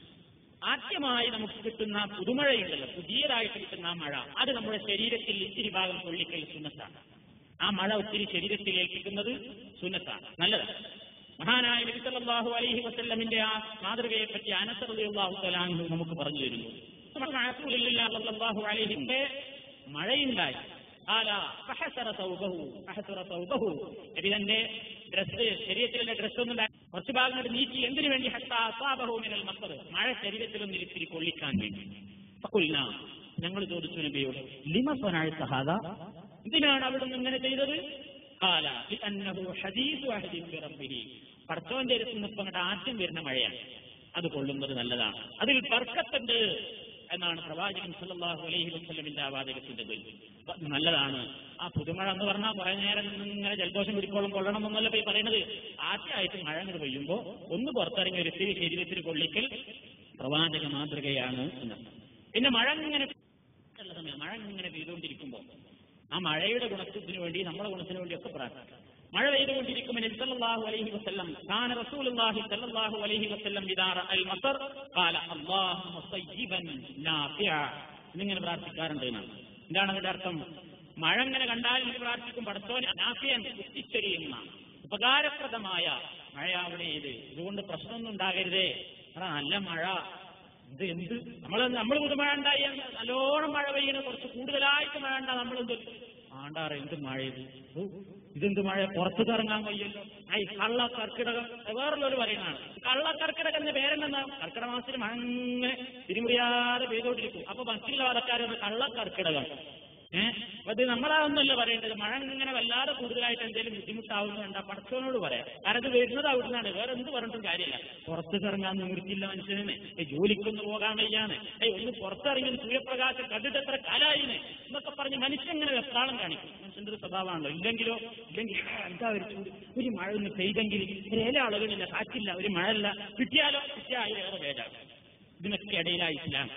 ആദ്യമായി നമുക്ക് കിട്ടുന്ന പുതുമഴയുണ്ടല്ലോ പുതിയതായിട്ട് കിട്ടുന്ന ആ മഴ അത് നമ്മുടെ ശരീരത്തിൽ ഇത്തിരി ഭാഗം കൊള്ളിക്കൽ സുന്നത്താണ് ആ മഴ ഒത്തിരി ശരീരത്തിൽ ഏൽപ്പിക്കുന്നത് സുന്നത്താണ് നല്ലതാണ് മഹാനായ നബി സല്ലല്ലാഹു അലൈഹി വസല്ലമിന്റെ ആ മാതൃകയെ പറ്റി അനസ് റളിയല്ലാഹു തആല അൻഹു നമുക്ക് പറഞ്ഞു തരുന്നു റസൂലുള്ളാഹി സല്ലല്ലാഹു അലൈഹി മഴയുണ്ടായി قال فحسر ثوبه فحسر ثوبه നബി തന്റെ ഡ്രസ് ശരീരത്തിലെ ഡ്രസ് ഒന്നും ഇടാ- കുറച്ച് ഭാഗങ്ങൾ നീക്കി എന്തിനു വേണ്ടി ഹത്താ അസാബഹു മിനൽ മത്തർ മഴ ശരീരത്തിലൊന്നും ഇത്തിരി കൊള്ളിക്കാൻ വേണ്ടി ഫഖുൽനാ ഞങ്ങൾ ചോദിച്ചു നബിയോട് ലിമ ഫനഅത ഹാദാ എന്തിനാണ് അവിടുന്ന് ഇങ്ങനെ ചെയ്തത് قال لأنه حديث عهد بربه പടച്ചോന്റെ അടുത്ത് നിന്ന് ഇപ്പം അങ്ങോട്ട് ആദ്യം വരുന്ന മഴയാണ് അത് കൊള്ളുന്നത് നല്ലതാണ് അതിൽ തർക്കത്തുണ്ട് എന്നാണ് പ്രവാചകൻ സല്ലല്ലാഹു അലൈഹി വസല്ലമിന്റെ ആ വാചകത്തിന്റെ പേര് അപ്പൊ അത് നല്ലതാണ് ആ പുതുമഴ എന്ന് പറഞ്ഞാൽ കുറെ നേരം നിന്ന് ഇങ്ങനെ ജലദോഷം പിടിക്കോളം കൊള്ളണം എന്നല്ല പോയി പറയുന്നത് ആദ്യമായിട്ട് മഴ അങ്ങോട്ട് പെയ്യുമ്പോൾ ഒന്ന് പുറത്തിറങ്ങി ഒരു ഇത്തിരി ശരീരത്തിൽ കൊള്ളിക്കൽ പ്രവാചക മാതൃകയാണ് എന്നർത്ഥം പിന്നെ മഴ ഇങ്ങനെ ഉള്ള സമയം മഴ ഇങ്ങനെ പെയ്തുകൊണ്ടിരിക്കുമ്പോൾ ആ മഴയുടെ ഗുണത്തിന് വേണ്ടി നമ്മുടെ ഗുണത്തിന് വേണ്ടി ഒക്കെ പ്രാർത്ഥിക്കാം മഴ പെയ്തുകൊണ്ടിരിക്കുമ്പോൾ നബി സല്ലല്ലാഹു അലൈഹി വസല്ലം കാന റസൂലുള്ളാഹി സല്ലല്ലാഹു അലൈഹി വസല്ലം ഇദാ റഅൽ മത്തർ ഖാല അല്ലാഹുമ്മ തയ്യിബൻ നാഫിഅ എന്നിങ്ങനെ പ്രാർത്ഥിക്കാറുണ്ട് എന്നാണ് എന്താണ് അതിന്റെ അർത്ഥം മഴ ഇങ്ങനെ കണ്ടാൽ ഇങ്ങനെ പ്രാർത്ഥിക്കും പടത്തോനെ നാഫിയൻ കുത്തിച്ചെരിയുന്ന ഉപകാരപ്രദമായ മഴ അവിടെ ഇത് ഇതുകൊണ്ട് പ്രശ്നമൊന്നും ഉണ്ടാകരുതേ എടാ നല്ല മഴ ഇത് എന്ത് നമ്മൾ നമ്മൾ പുതുമഴ ഉണ്ടായി നല്ലോണം മഴ പെയ്യണ കുറച്ച് കൂടുതലായിട്ട് മഴ ഉണ്ടാ നമ്മൾ എന്ത് ആണ്ടാറ് എന്ത് മഴ ഇത് ഓ, ഇതെന്ത് മഴ പുറത്തേക്ക് ഇറങ്ങാൻ വയ്യല്ലോ ഐ കള്ള കർക്കിടകം വേറുള്ളവർ പറയുന്നതാണ് കള്ള കർക്കിടകം എന്ന പേരെന്താ കർക്കിടക മാസത്തിൽ മഴ ഇങ്ങനെ തിരിമുറിയാതെ പെയ്തോണ്ടിരിക്കും അപ്പൊ മറ്റുള്ള ആൾക്കാരത് കള്ള കർക്കിടകം ഏഹ് അത് നമ്മളാവുന്നല്ല പറയേണ്ടത് മഴ ഇങ്ങനെ വല്ലാതെ കൂടുതലായിട്ട് എന്തെങ്കിലും ബുദ്ധിമുട്ടാവുന്നു വേണ്ട പടച്ചവനോട് പറയാം കാരണം ഇത് വരുന്നത് അവിടുന്നാണ് വേറെ എന്ത് പറഞ്ഞിട്ടും കാര്യമില്ല പുറത്തേക്ക് ഇറങ്ങാൻ നിവൃത്തിയില്ല മനുഷ്യനെ ഏയ് ജോലിക്കൊന്ന് പോകാൻ വയ്യാന്ന് ഏയ് ഒന്ന് പുറത്തിറങ്ങി സൂര്യപ്രകാശം കണ്ടിട്ട് എത്ര കാലായിന് എന്നൊക്കെ പറഞ്ഞ് മനുഷ്യൻ ഇങ്ങനെ വെപ്രാളം കാണിക്കും മനുഷ്യന്റെ ഒരു സ്വഭാവമാണല്ലോ ഇല്ലെങ്കിലോ ഇല്ലെങ്കിൽ ആ, എന്താ ഒരു ചൂട് ഒരു മഴ ഒന്ന് പെയ്തെങ്കിൽ ഒരു ഏല ആളുകളില്ല കാറ്റില്ല ഒരു മഴയില്ല കിട്ടിയാലോ കിട്ടിയാൽ വേറെ വേദാണ് ഇതിനൊക്കെ ഇടയിലായി ഇസ്ലാം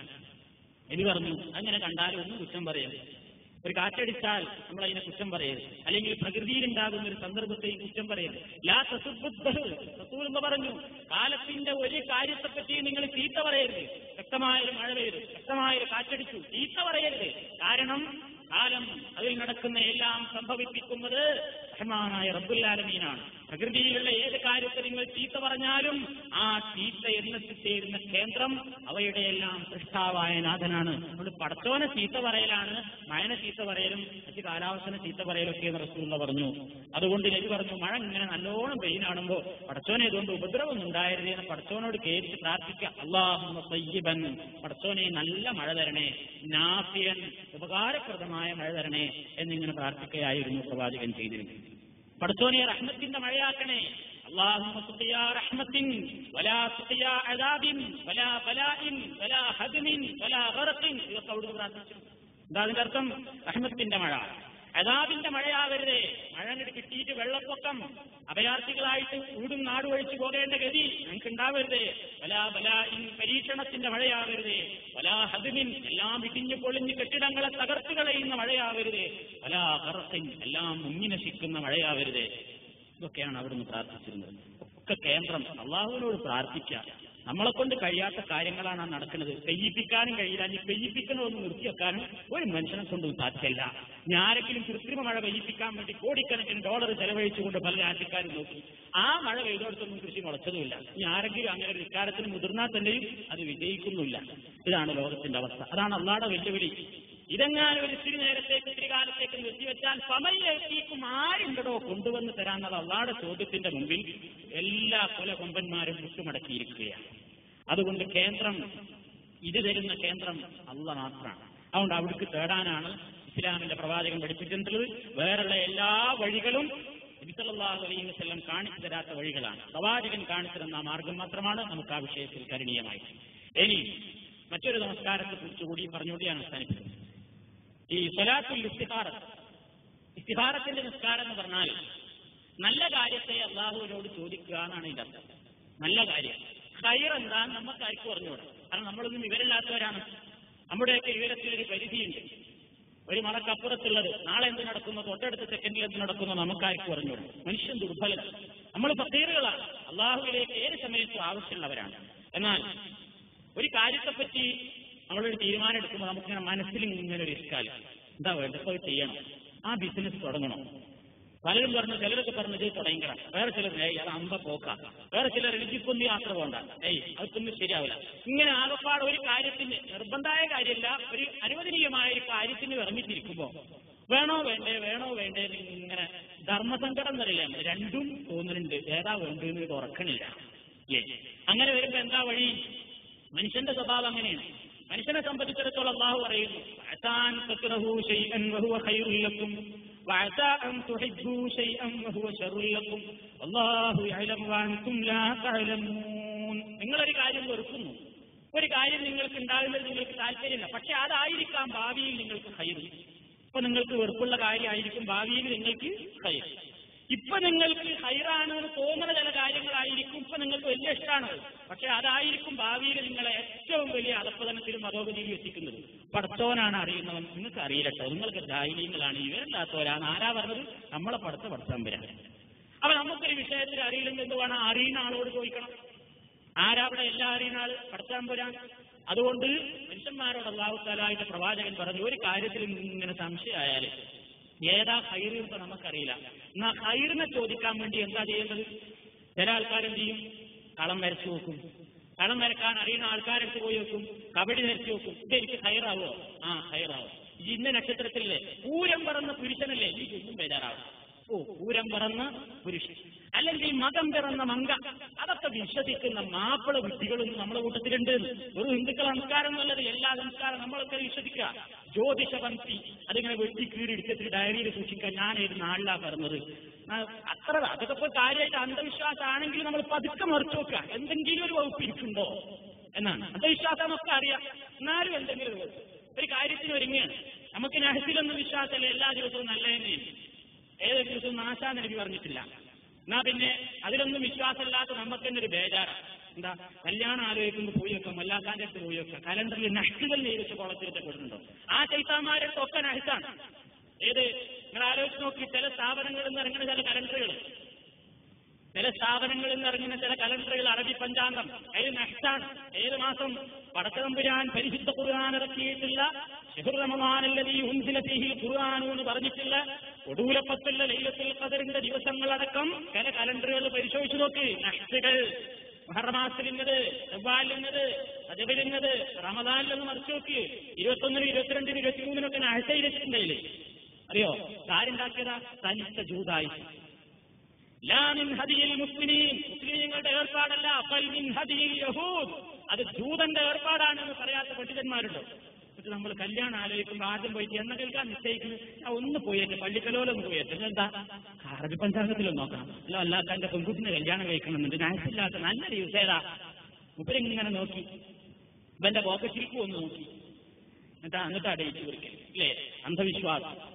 എലി പറഞ്ഞു അങ്ങനെ കണ്ടാലും ഒന്നും കുറ്റം പറയരുത് ഒരു കാറ്റടിച്ചാൽ നമ്മൾ അതിനെ കുറ്റം പറയരുത് അല്ലെങ്കിൽ പ്രകൃതിയിൽ ഉണ്ടാകുന്ന ഒരു സന്ദർഭത്തെയും കുറ്റം പറയരുത് ലാ തസുബ്ബുദ്ദഹ്. റസൂൽ എന്ന് പറഞ്ഞു കാലത്തിന്റെ ഒരു കാര്യത്തെപ്പറ്റി നിങ്ങൾ ചീത്ത പറയരുത് ശക്തമായൊരു മഴ പെയ്തു ശക്തമായൊരു കാറ്റടിച്ചു ചീത്ത പറയരുത് കാരണം കാലം അതിൽ നടക്കുന്ന എല്ലാം സംഭവിപ്പിക്കുന്നത് റഹ്മാനായ റബ്ബുല്ലാലമീനാണ് പ്രകൃതിയിലുള്ള ഏത് കാര്യത്തെ നിങ്ങൾ ചീത്ത പറഞ്ഞാലും ആ ചീത്ത എന്നെത്തിച്ചേരുന്ന കേന്ദ്രം അവയുടെ എല്ലാം സൃഷ്ടാവായ നാഥനാണ് അതുകൊണ്ട് പടച്ചോനെ ചീത്ത പറയലാണ് മഴനെ ചീത്ത പറയലും മറ്റ് കാലാവസ്ഥനെ ചീത്ത പറയലും ഒക്കെ എന്ന് റസൂള്ള പറഞ്ഞു അതുകൊണ്ട് നബി പറഞ്ഞു മഴ ഇങ്ങനെ നല്ലോണം പെയ്യാണുമ്പോൾ പടച്ചോനെ ഇതുകൊണ്ട് ഉപദ്രവം ഉണ്ടായിരുന്നേ എന്ന് പടച്ചോനോട് കേട്ട് പ്രാർത്ഥിക്കുക അള്ളാഹു സയ്യിബൻ പടച്ചോനെ നല്ല മഴ തരണേ നാഫിയൻ ഉപകാരപ്രദമായ മഴ തരണേ എന്നിങ്ങനെ പ്രാർത്ഥിക്കുകയായിരുന്നു പ്രവാചകൻ ചെയ്തിരുന്നത് പടച്ചോനെ റഹ്മത്തിന്റെ മഴയാക്കണേ اللهم سقيا رحمة ولا سقيا عذاب ولا بلاء ولا هدم ولا غرق ഇതൊക്കെ അവിടുന്ന് പ്രാർത്ഥിച്ചു എന്താ അതിന്റെ അർത്ഥം റഹ്മത്തിന്റെ മഴ അതാബിന്റെ മഴയാവരുതേ മഴ അങ്ങോട്ട് കിട്ടിയിട്ട് വെള്ളപ്പൊക്കം അഭയാർത്ഥികളായിട്ട് വീടും നാടും ഒഴിച്ചു പോകേണ്ട ഗതി ഞങ്ങൾക്ക് ഉണ്ടാവരുതേ വലാ ബലാഇൻ പരീക്ഷണത്തിന്റെ മഴയാവരുതേ വലാ ഹദിമിൻ എല്ലാം ഇടിഞ്ഞു പൊളിഞ്ഞ് കെട്ടിടങ്ങളെ തകർത്ത് കളയുന്ന മഴയാവരുതേ വലാ കറത്തിൻ എല്ലാം മുങ്ങി നശിക്കുന്ന മഴയാവരുതേ ഇതൊക്കെയാണ് അവിടുന്ന് പ്രാർത്ഥിച്ചിരുന്നത് ഒക്കെ കേന്ദ്രം അള്ളാഹുവിനോട് പ്രാർത്ഥിക്കുക നമ്മളെ കൊണ്ട് കഴിയാത്ത കാര്യങ്ങളാണ് ആ നടക്കുന്നത് പെയ്യിപ്പിക്കാനും കഴിയില്ല ഇനി പെയ്യിപ്പിക്കണമെന്ന് നിർത്തിവെക്കാനും ഒരു മനുഷ്യനെ കൊണ്ടും സാധ്യമല്ല ഞാൻ ആരെങ്കിലും കൃത്രിമ മഴ പെയ്യിപ്പിക്കാൻ വേണ്ടി കോടിക്കണക്കിന് ഡോളർ ചെലവഴിച്ചുകൊണ്ട് പല രാജ്യക്കാരും നോക്കി ആ മഴ പെയ്തോടത്തൊന്നും കൃഷി മുളച്ചതുമില്ല ഇനി ആരെങ്കിലും അങ്ങനെ ഒരു വികാരത്തിന് മുതിർന്നാൽ തന്നെയും അത് വിജയിക്കുന്നില്ല ഇതാണ് ലോകത്തിന്റെ അവസ്ഥ അതാണ് അള്ളാടെ വെല്ലുവിളി ഇതെങ്ങാനും ഒരു ഇത്തിരി നേരത്തേക്ക് ഇത്തിരി കാലത്തേക്ക് നിർത്തിവെച്ചാൽ സമയിലേക്കും ആരുണ്ടോ കൊണ്ടുവന്ന് തരാന്നുള്ള അള്ളാടെ ചോദ്യത്തിന്റെ മുമ്പിൽ എല്ലാ കൊലകൊമ്പന്മാരും മുട്ടുമടക്കിയിരിക്കുകയാണ് അതുകൊണ്ട് കേന്ദ്രം ഇത് തരുന്ന കേന്ദ്രം അല്ല മാത്രമാണ് അതുകൊണ്ട് അവിടേക്ക് തേടാനാണ് ഇസ്ലാമിന്റെ പ്രവാചകൻ പഠിപ്പിച്ചിട്ടുള്ളത് വേറെയുള്ള എല്ലാ വഴികളും നബിസല്ലാഹു അലൈഹി വസല്ലം കാണിച്ചു തരാത്ത വഴികളാണ് പ്രവാചകൻ കാണിച്ചു തന്ന മാർഗം മാത്രമാണ് നമുക്ക് ആ വിഷയത്തിൽ കരണീയമായി ഇനി മറ്റൊരു നമസ്കാരത്തെ കുറിച്ച് കൂടി പറഞ്ഞുകൊണ്ട് ഞാൻ അവസാനിപ്പിക്കുന്നത് ഈ സ്വലാത്തുൽ ഇസ്തിഹാറത്ത് ഇസ്തിഹാറത്തിന്റെ നിസ്കാരം എന്ന് പറഞ്ഞാൽ നല്ല കാര്യത്തെ അള്ളാഹുവിനോട് ചോദിക്കുക എന്നാണ് ഇതിന്റെ അർത്ഥം നല്ല കാര്യം ഹൈർ എന്താന്ന് നമുക്ക് ആർക്കും അറിഞ്ഞുകൂടാ കാരണം നമ്മളൊന്നും വിവരമില്ലാത്തവരാണ് നമ്മുടെയൊക്കെ വിവരത്തിൽ ഒരു പരിധിയുണ്ട് ഒരു മറക്കപ്പുറത്തുള്ളത് നാളെ എന്ത് നടക്കുന്നു തൊട്ടടുത്ത സെക്കൻഡിൽ എന്ത് നടക്കുന്നു നമുക്കാർക്കും അറിഞ്ഞൂടാ മനുഷ്യൻ ദുർബലരാണ് നമ്മൾ ഫക്കീറുകളാണ് അള്ളാഹുവിലേക്ക് ഏത് സമയത്തും ആവശ്യമുള്ളവരാണ് എന്നാൽ ഒരു കാര്യത്തെപ്പറ്റി നമ്മളൊരു തീരുമാനം എടുക്കുമ്പോൾ നമുക്കിങ്ങനെ മനസ്സിൽ ഇങ്ങനെ ഒരു ഇഷ്കാലം എന്താ വേണ്ടത് ഇപ്പൊ അത് ചെയ്യണം ആ ബിസിനസ് തുടങ്ങണം പലരും പറഞ്ഞു ചിലരൊക്കെ പറഞ്ഞു ഇത് തുടങ്ങിക്കണം വേറെ ചിലർ ഏയ് അത് അമ്പ പോക്ക വേറെ ചിലർ എനിക്കൊന്നും യാത്ര പോകണ്ട ഏയ് അതൊന്നും ശരിയാവില്ല ഇങ്ങനെ ആകപ്പാട് ഒരു കാര്യത്തിന് നിർബന്ധമായ കാര്യമല്ല ഒരു അനുവദനീയമായ ഒരു കാര്യത്തിന് ഇറങ്ങിത്തിരിക്കുമ്പോ വേണോ വേണ്ടേ വേണോ വേണ്ടേ എന്ന് ഇങ്ങനെ ധർമ്മസങ്കടം എന്നറിയില്ല രണ്ടും തോന്നുന്നുണ്ട് ഏതാ വേണ്ടെന്ന് ഉറക്കണില്ല ഏ അങ്ങനെ വരുമ്പോ എന്താ വഴി മനുഷ്യന്റെ സ്വഭാവം അങ്ങനെയാണ് മനുഷ്യനെ സംബന്ധിച്ചിടത്തോളം അള്ളാഹു പറയുന്നു "വഅസാൻ തക്റഹു ശൈഅൻ വഹുവ ഖൈറുൽ ലക്കും വഅസാ അൻ തുഹിബ്ബു ശൈഅൻ വഹുവ ശർറുൽ ലക്കും വല്ലാഹു യഅലമു വഅൻതും ലാ തഅലമൂൻ നിങ്ങളൊരു കാര്യം വെറുക്കുന്നു ഒരു കാര്യം നിങ്ങൾക്ക് ഉണ്ടാകുന്നത് നിങ്ങൾക്ക് താല്പര്യമില്ല പക്ഷെ അതായിരിക്കാം ഭാവിയിൽ നിങ്ങൾക്ക് ഹൈറ് ഇപ്പൊ നിങ്ങൾക്ക് വെറുപ്പുള്ള കാര്യമായിരിക്കും ഭാവിയിൽ നിങ്ങൾക്ക് ഹൈർ ഇപ്പൊ നിങ്ങൾക്ക് ഹൈറാണ് എന്ന് തോന്നുന്ന ചില കാര്യങ്ങളായിരിക്കും ഇപ്പൊ നിങ്ങൾക്ക് വലിയ ഇഷ്ടമാണ് പക്ഷെ അതായിരിക്കും ഭാവിയിൽ നിങ്ങളെ ഏറ്റവും വലിയ അധപ്പതനത്തിലും അധോഗതിയിലും എത്തിക്കുന്നത് പടച്ചോനാണ് അറിയുന്നവൻ നിങ്ങൾക്ക് അറിയില്ല കേട്ടോ നിങ്ങൾക്ക് ദായിനീയങ്ങളാണ് ഇവരല്ലാത്തവരാണ് ആരാ പറഞ്ഞത് നമ്മളെ പടത്ത പടത്താൻ വരാൻ അപ്പൊ നമുക്കൊരു വിഷയത്തിൽ അറിയില്ലെങ്കിൽ എന്ത് വേണം അറിയുന്ന ആളോട് ചോദിക്കണം ആരാ അവിടെ എല്ലാ അറിയുന്ന ആള് പടത്താൻ വരാൻ അതുകൊണ്ട് മനുഷ്യന്മാരോട് അള്ളാഹുത്താലായിട്ട് പ്രവാചകൻ പറഞ്ഞു ഒരു കാര്യത്തിൽ ഇങ്ങനെ സംശയമായാല് ഏതാ ഹൈറ് ഇപ്പൊ നമുക്കറിയില്ല എന്നാ ഹൈറിനെ ചോദിക്കാൻ വേണ്ടി എന്താ ചെയ്യേണ്ടത് ചില ആൾക്കാരെന്ത് ചെയ്യും കളം വരച്ചു നോക്കും കളം വരക്കാൻ അറിയുന്ന ആൾക്കാരെടുത്ത് പോയി വെക്കും കബഡി വരച്ചു നോക്കും ഇതെനിക്ക് ഹൈറാവോ ആ ഹൈറാവോ ഈ ഇന്ന നക്ഷത്രത്തിലല്ലേ പൂരം പറന്ന പുരുഷനല്ലേ ഈ ഒന്നും ബേജാറാവും ഓ പൂരം പറന്ന പുരുഷൻ അല്ലെങ്കിൽ മതം പിറന്ന മങ്ക അതൊക്കെ വിശ്വസിക്കുന്ന മാപ്പിള വിട്ടികളും നമ്മുടെ കൂട്ടത്തിലുണ്ട് ഒരു ഹിന്ദുക്കളെ സംസ്കാരം എന്നുള്ളത് എല്ലാ സംസ്കാരം നമ്മളൊക്കെ വിശ്വസിക്കുക ജ്യോതിഷപന്തി അതിങ്ങനെ വെട്ടി കീറിയെടുത്തിട്ട് ഡയറിയിൽ സൂക്ഷിക്കാൻ ഞാൻ ഏത് നാളിലാ പറഞ്ഞത് ആ, അത്ര അതൊക്കെ ഇപ്പൊ കാര്യമായിട്ട് അന്ധവിശ്വാസമാണെങ്കിൽ നമ്മൾ പതുക്കെ മറിച്ചു നോക്കുക എന്തെങ്കിലും ഒരു വകുപ്പ് ഇരിക്കുന്നുണ്ടോ എന്നാണ് അന്ധവിശ്വാസം നമുക്ക് അറിയാം എന്നാലും എന്തെങ്കിലും ഒരു വകുപ്പ് ഒരു കാര്യത്തിന് ഒരുങ്ങുകയാണ് നമുക്ക് നഹസിലൊന്നും വിശ്വാസമല്ല എല്ലാ ദിവസവും നല്ല തന്നെയാണ് ഏത് ദിവസവും നാശാന്ന് നബി പറഞ്ഞിട്ടില്ല എന്നാ പിന്നെ അതിലൊന്നും വിശ്വാസമില്ലാത്ത നമുക്ക് തന്നെ ഒരു ബേജാറാണ് എന്താ കല്യാണം ആലോചിക്കുമ്പോൾ പോയി വെക്കാം മല്ലാത്താന്റെ അടുത്ത് പോയി വെക്കാം കലണ്ടറിൽ നഹ്സുകൾ നേരിട്ട് കുളത്തിലൊക്കെ കൊടുക്കുന്നുണ്ടോ ആ ചൈത്താന്മാരുടെ ഒക്കെ നഹസാണ് ഏത് നിങ്ങൾ ആലോചിച്ച് നോക്കി ചില സ്ഥാപനങ്ങളിൽ നിന്ന് ഇറങ്ങുന്ന ചില കലണ്ടറുകൾ ചില സ്ഥാപനങ്ങളിൽ നിന്ന് ഇറങ്ങുന്ന ചില കലണ്ടറുകൾ അറബി പഞ്ചാംഗം അതിൽ നഷ്ടാണ് ഏത് മാസം പടച്ചതമ്പുരാൻ പരിശുദ്ധ ഖുർആൻ ഇറക്കിയിട്ടുള്ള ഷെഹുർ റമദാനല്ലതീ ഉൻസില ഫീഹിൽ ഖുർആനു എന്ന് പറഞ്ഞിട്ടുള്ള ഒടൂലപ്പത്തുള്ള ലൈലത്തുൽ ഖദറിന്റെ ദിവസങ്ങളടക്കം ചില കലണ്ടറുകൾ പരിശോധിച്ചു നോക്ക് നഷ്ടുകൾ മഹർമാസത്തിലിന്നത് ചൊവ്വാലിന്നത് അജബിലിന്നത് റമദാനിലൊന്ന് മറിച്ചു നോക്ക് ഇരുപത്തൊന്നിനും ഇരുപത്തിരണ്ടിനും ഇരുപത്തിമൂന്നിനൊക്കെ നഹസയിലെത്തിയിട്ടുണ്ടല്ലേ അറിയോ ആരുണ്ടാക്കിയതാ തനിച്ച ജൂതായി ലാമിൻ ഹദിയിൽ മുസ്ലിമീൻ മുസ്ലിമീങ്ങളുടെ ഏർപ്പാടല്ല ബൽ മിൻ ഹദിയിൽ യഹൂദ് അത് ജൂതന്റെ ഏർപ്പാടാണെന്ന് പറയാത്ത പണ്ഡിതന്മാരുണ്ട് എന്നിട്ട് നമ്മൾ കല്യാണം ആലോചിക്കുമ്പോൾ ആദ്യം പോയിട്ട് എണ്ണ കേൾക്കാൻ നിശ്ചയിക്കുന്നു ഞാൻ ഒന്ന് പോയേറ്റ് പള്ളിക്കലോലൊന്ന് പോയേറ്റ് എന്താ അറബി പഞ്ചാംഗത്തിലൊന്ന് നോക്കണം അല്ല അല്ലാത്ത എന്റെ പെൺകുട്ടിനെ കല്യാണം കഴിക്കണമെന്നുണ്ട് ഞാനില്ലാത്ത നല്ല ദിവസം ഏതാ മുപ്പരിങ്ങനെ നോക്കി ഇവന്റെ പോക്കറ്റിൽക്കും ഒന്ന് നോക്കി എന്നിട്ട് എന്നിട്ട് അടയിച്ചു കൊടുക്കൽ ഇല്ലേ അന്ധവിശ്വാസം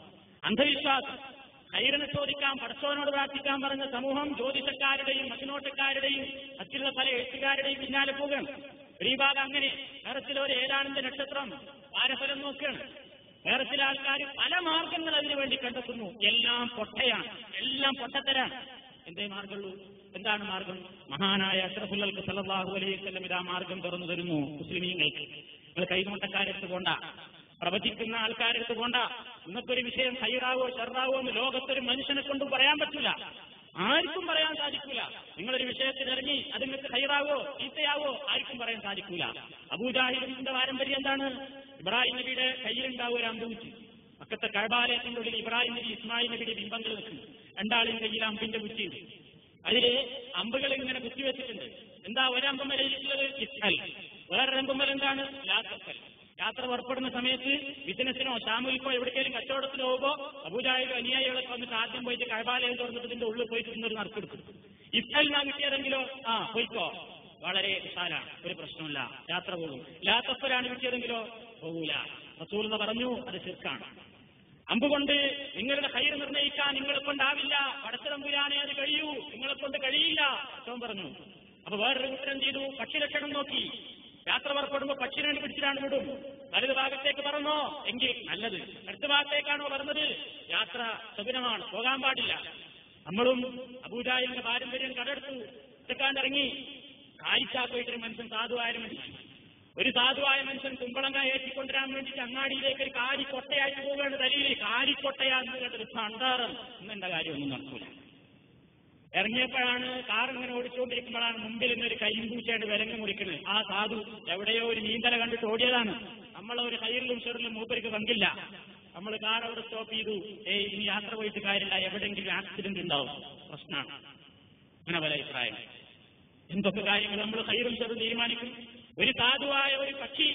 അന്ധവിശ്വാസം ഹൈറിനെ ചോദിക്കാൻ പടച്ചോനോട് പ്രാർത്ഥിക്കാൻ പറഞ്ഞ സമൂഹം ജ്യോതിഷക്കാരുടെയും മറ്റുനോട്ടക്കാരുടെയും മറ്റുള്ള പല എഴുത്തുകാരുടെയും പിന്നാലെ പോവുകയാണ് ഒരു ഈ ഭാഗം അങ്ങനെ വേറെ ചിലർ ഏതാണെന്റെ നക്ഷത്രം വാരഫലം നോക്കുകയാണ് വേറെ ചില ആൾക്കാർ പല മാർഗങ്ങൾ അതിനു വേണ്ടി കണ്ടെത്തുന്നു എല്ലാം പൊട്ടയാണ് എല്ലാം പൊട്ടത്തരാണ് എന്തേ മാർഗമുള്ളൂ എന്താണ് മാർഗം മഹാനായ അഷ്റഫുല്ലൽക്ക് സല്ലല്ലാഹു അലൈഹി വസല്ലം ഇതാ മാർഗം തുറന്നു തരുന്നു മുസ്ലിമീങ്ങൾക്ക് നിങ്ങൾ കൈനോട്ടക്കാരെടുത്ത് പോണ്ട പ്രവചിക്കുന്ന ആൾക്കാരെടുത്ത് പോണ്ട ഇന്നൊരു വിഷയം ഹൈറാവോ ഷെറാവോ എന്ന് ലോകത്തൊരു മനുഷ്യനെ കൊണ്ടും പറയാൻ പറ്റില്ല ആർക്കും പറയാൻ സാധിക്കൂല നിങ്ങളൊരു വിഷയത്തിൽ ഇറങ്ങി അത് നിങ്ങൾക്ക് ഹൈറാവോ ചീത്തയാവോ ആർക്കും പറയാൻ സാധിക്കൂല അബൂജാഹിദിന്റെ പാരമ്പര്യം എന്താണ് ഇബ്രാഹിം നബിയുടെ കയ്യിലുണ്ടാവും ഒരു അമ്പൂച്ച് മക്കത്തെ കഴബാലയത്തിന്റെ ഉള്ളിൽ ഇബ്രാഹിം നബി ഇസ്മായിൽ നബിയുടെ ബിംബങ്ങൾ നിൽക്കുന്നു രണ്ടാളും കയ്യിൽ അമ്പിന്റെ കുറ്റിയുണ്ട് അതില് അമ്പുകൾ ഇങ്ങനെ കുത്തിവെച്ചിട്ടുണ്ട് എന്താ ഒരമ്പമ്മൽ ഇരിക്കുന്നത് ഇസ്മൽ വേറൊരമ്പമ്മൽ എന്താണ് ലാത്തഫൽ യാത്ര പുറപ്പെടുന്ന സമയത്ത് ബിസിനസിനോ ഷാമുൽക്കോ എവിടേക്കെങ്കിലും കച്ചവടത്തിനോ പോകുമ്പോ അബൂജാഹിലും അനുയായികളൊക്കെ വന്നിട്ട് ആദ്യം പോയിട്ട് കഴബാലയം തുറന്നിട്ട് ഇതിന്റെ ഉള്ളിൽ പോയിട്ട് ഇന്നൊരു നറുക്കെടുക്കും ഇസ്മൽ നാ കിട്ടിയതെങ്കിലോ ആ പോയിക്കോ വളരെ വിശാലാണ് ഒരു പ്രശ്നമില്ല യാത്ര പോകും ലാത്തഫലാണ് കിട്ടിയതെങ്കിലോ പോകൂല റസൂൽ എന്ന് പറഞ്ഞു അത് ശിർക്കാണ് അമ്പുകൊണ്ട് നിങ്ങളുടെ കയ്യിൽ നിർണ്ണയിക്കാൻ നിങ്ങളെ കൊണ്ടാവില്ല പടച്ചിടമ്പുരാനെ അത് കഴിയൂ നിങ്ങളെ കൊണ്ട് കഴിയില്ല അച്ഛൻ പറഞ്ഞു അപ്പൊ വേറൊരു കൂട്ടരം ചെയ്തു പക്ഷി ലക്ഷണം നോക്കി യാത്ര പുറപ്പെടുമ്പോ പക്ഷിനെ പിടിച്ചിട്ടാണ് വിടും വലത് ഭാഗത്തേക്ക് പറഞ്ഞോ എങ്കിൽ നല്ലത് അടുത്ത ഭാഗത്തേക്കാണോ പറഞ്ഞത് യാത്ര സുഖനമാണ് പോകാൻ പാടില്ല നമ്മളും അബൂജാഹിലിന്റെ പാരമ്പര്യം കടെടുത്തു ഇറങ്ങി കാഴ്ചാപ്പോയിട്ടൊരു മനുഷ്യൻ സാധുവായ ഒരു മനുഷ്യൻ ഒരു സാധുവായ മനുഷ്യൻ കുമ്പളങ്ങ ഏറ്റിക്കൊണ്ടുവരാൻ വേണ്ടിയിട്ട് അങ്ങാടിയിലേക്ക് ഒരു കാരിക്കൊട്ടയായിട്ട് പോവുകയാണ് തലയിൽ കാരിക്കൊട്ടയാന്ന് കേട്ടത് ഭണ്ഡാരം എന്നെന്റെ കാര്യമൊന്നും നടക്കൂല ഇറങ്ങിയപ്പോഴാണ് കാർ ഇങ്ങനെ ഓടിച്ചുകൊണ്ടിരിക്കുമ്പോഴാണ് മുമ്പിൽ നിന്നൊരു കരിമ്പൂച്ചയുടെ വിലങ്ങ് മുറിക്കുന്നത് ആ സാധു എവിടെയോ ഒരു നീന്തല കണ്ടിട്ട് ഓടിയതാണ് നമ്മളെ ഒരു കയ്യിലും ഷെറിലും മൂപ്പർക്ക് പങ്കില്ല നമ്മൾ കാർ അവിടെ സ്റ്റോപ്പ് ചെയ്തു ഏയ് ഇനി യാത്ര പോയിട്ട് കാര്യമില്ല എവിടെയെങ്കിലും ആക്സിഡന്റ് ഉണ്ടാവും പ്രശ്നമാണ് അങ്ങനെ പല അഭിപ്രായം എന്തൊക്കെ കാര്യങ്ങൾ നമ്മൾ കയ്യിലും ചെറും തീരുമാനിക്കും ഒരു സാധുവായ ഒരു പക്ഷി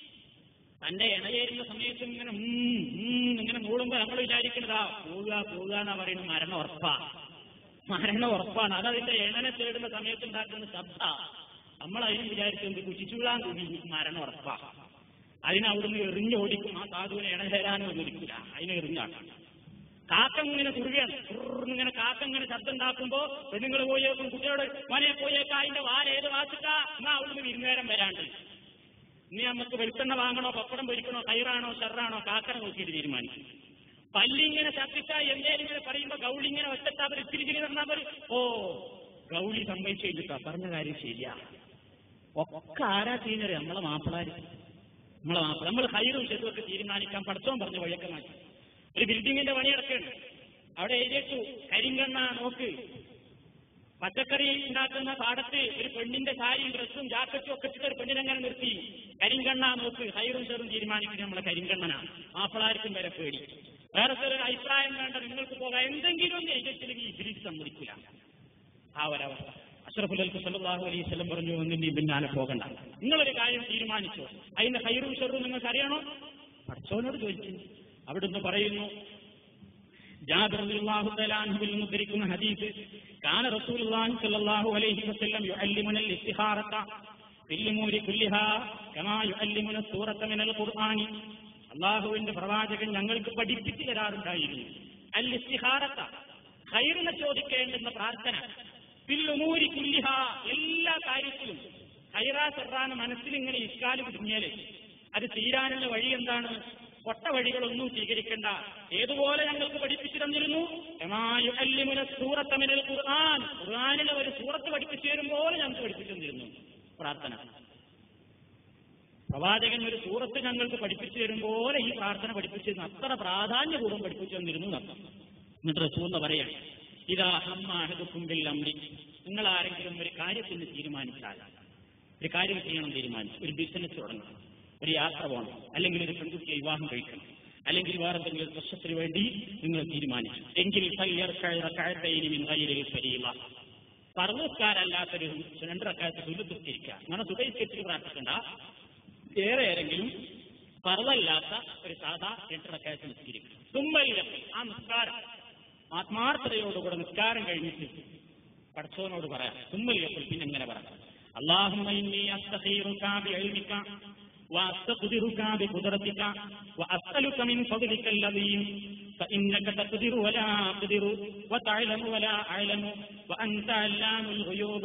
തന്റെ ഇണയേരുന്ന സമയത്ത് ഇങ്ങനെ ഉം, ഉം ഇങ്ങനെ മൂടുമ്പോ നമ്മൾ വിചാരിക്കുന്നതാ പോവുക പോവുക എന്നാ പറയുന്നത് മരണം ഉറപ്പാ മരണം ഉറപ്പാണ് അത് അതിന്റെ എണ്ണനെ തേടുന്ന സമയത്ത് ഉണ്ടാക്കുന്ന ശബ്ദ നമ്മൾ അതിനും വിചാരിച്ചത് കുശിച്ചുവിടാൻ കൂടി മരണം ഉറപ്പാ അതിന് അവിടുന്ന് എറിഞ്ഞോടിക്കും ആ സാധുവിനെ ഇണ ചേരാനും ഒന്നിരിക്കില്ല അതിനെ എറിഞ്ഞാക്കാം കാക്ക ഇങ്ങനെ കുറുകയാണ് ഇങ്ങനെ കാക്ക ഇങ്ങനെ ശബ്ദം ഉണ്ടാക്കുമ്പോ പെണ്ണുങ്ങൾ പോയേക്കും കുട്ടിയോട് മോനെ പോയേക്കാ അതിന്റെ വാല ഏത് വാസിക്കാ എന്നാ അവിടുന്ന് വിരുന്നേരം വരാണ്ട് ഇനി നമുക്ക് വെളിച്ചെണ്ണ വാങ്ങണോ പപ്പടം പൊരിക്കണോ കയറാണോ ഷെറാണോ കാക്കനെ നോക്കിയിട്ട് തീരുമാനിക്കും പല്ലിങ്ങനെ ശബ്ദിച്ചാ എന്തേലും ഇങ്ങനെ പറയുമ്പോ ഗൗളി ഇങ്ങനെ ഒറ്റത്താ അവർ ഇത്തിരി തിരി തന്നാ പറയും ഓ ഗൗളി സമ്മതിച്ചു കഴിഞ്ഞിട്ടാ പറഞ്ഞ കാര്യം ശരിയാ ഒക്കെ ആരാ ചെയ്യുന്നത് നമ്മളെ മാപ്പിളാര് നമ്മളെ മാപ്പിള നമ്മൾ ഹൈറും ചെറുതൊക്കെ തീരുമാനിക്കാൻ പഠിച്ചോൻ പറഞ്ഞ വഴിയൊക്കെ മാറ്റി ഒരു ബിൽഡിങ്ങിന്റെ പണി നടക്കുകയാണ് അവിടെ എഴുതിയിട്ടു കരിങ്കണ്ണ നോക്ക് പച്ചക്കറി ഉണ്ടാക്കുന്ന പാടത്ത് ഒരു പെണ്ണിന്റെ സാരിയും ഡ്രസ്സും ജാക്കറ്റും ഒക്കെ ഇട്ടിട്ട് ഒരു പെണ്ണിനങ്ങനെ നിർത്തി കരിങ്കണ്ണ നോക്ക് ഹൈറും ചെറും തീരുമാനിക്കുന്നത് നമ്മളെ കരിങ്കണ്ണനാണ് മാപ്പിളാർക്കും വരെ പേടി വേറെ ചിലർ അഭിപ്രായം വേണ്ട നിങ്ങൾക്ക് പോകാം എന്തെങ്കിലും ഒന്ന് എഴുതിച്ചില്ലെങ്കിൽ ഇബ്രീസ് സമ്മതിക്കില്ല ആ ഒരവസ്ഥ അഷ്റഫുൽ സല്ലല്ലാഹു അലൈഹി വസല്ലം പറഞ്ഞു ഒന്നിന്റെ പിന്നാലെ പോകണ്ട നിങ്ങളൊരു കാര്യം തീരുമാനിച്ചോ അതിന്റെ ഹൈറും ഷെറും നിങ്ങൾക്ക് അറിയണോ പഠിച്ചവനോട് ചോദിച്ചു അവിടുന്ന് പറയുന്നു ജാബിർ റളിയല്ലാഹു തആല അൻഹുവിൽ നിന്ന് ഉദ്ധരിക്കുന്ന ഹദീസ് കാന റസൂലുള്ളാഹി സ്വല്ലല്ലാഹു അലൈഹി വസല്ലം യുഅല്ലിമുന ഇസ്തിഖാറത ഫിൽ ഉമൂരി കുല്ലിഹാ കമാ യുഅല്ലിമുന സൂറത മിനൽ ഖുർആനി അള്ളാഹുവിന്റെ പ്രവാചകൻ ഞങ്ങൾക്ക് പഠിപ്പിച്ചു തരാറുണ്ടായിരുന്നു അൽ ഇസ്തിഖാറത ഖൈറിനെ ചോദിക്കേണ്ടുന്ന പ്രാർത്ഥന ഫിൽ ഉമൂരി കുല്ലിഹ എല്ലാ കാര്യത്തിലും ഖൈറാ സെറാന് മനസ്സിൽ ഇങ്ങനെ ഇഷ്കാല് കുടുങ്ങിയാല് അത് തീരാനുള്ള വഴി എന്താണ് പൊട്ട വഴികളൊന്നും സ്വീകരിക്കണ്ട ഏതുപോലെ ഞങ്ങൾക്ക് പഠിപ്പിച്ചു തന്നിരുന്നു സൂറത്തമിനൽ ഖുർആൻ ഖുർആാനിലെ ഒരു സൂറത്ത് പഠിപ്പിച്ചു തരും പോലെ ഞങ്ങൾക്ക് പഠിപ്പിച്ചു തന്നിരുന്നു പ്രാർത്ഥന പ്രവാചകൻ ഒരു സൂറത്ത് ഞങ്ങൾക്ക് പഠിപ്പിച്ചു തരും പോലെ ഈ പ്രാർത്ഥന പഠിപ്പിച്ചിരുന്നു അത്ര പ്രാധാന്യപൂർവ്വം പഠിപ്പിച്ചു തന്നിരുന്നു എന്നർത്ഥം എന്നിട്ട് റസൂന്ന് പറയാണ് ഇതാ ഹമ്മാഹദുക്കുമ്പിൽ അമ്രി നിങ്ങൾ ആരെങ്കിലും ഒരു കാര്യത്തിന് തീരുമാനിച്ചാൽ ഒരു കാര്യം ചെയ്യണം തീരുമാനിച്ചു ഒരു ബിസിനസ് തുടങ്ങണം ഒരു യാത്ര പോകണം അല്ലെങ്കിൽ ഒരു പെൺകുട്ടിയെ വിവാഹം കഴിക്കണം അല്ലെങ്കിൽ വേറെ എന്തെങ്കിലും ഒരു പ്രശ്നത്തിന് വേണ്ടി നിങ്ങൾ തീരുമാനിച്ചു എങ്കിൽ സർവസ്കാരല്ലാത്തൊരു രണ്ട് റക്കാലത്ത് സുലുത്തിരിക്കുക അങ്ങനെ സുഖിച്ചിട്ട് പ്രാർത്ഥിക്കണ്ട വേറെ ആരെങ്കിലും പറവല്ലാത്ത ഒരു സാധാ രണ്ട് റക്കാലത്ത് നിസ്കരിക്കും തുമ്മല്ല ആ നിസ്കാരം ആത്മാർത്ഥതയോടുകൂടെ നിസ്കാരം കഴിഞ്ഞിട്ട് പടച്ചോനോട് പറയാം തുമ്മലിയപ്പോൾ പിന്നെ എങ്ങനെ പറയാം اللهم إني أستخيرك بعلمك وأستقدرك بقدرتك وأسألك من فضلك الذي فإنك تقدر ولا أقدر وتعلم ولا أعلم وأنت علام الغيوب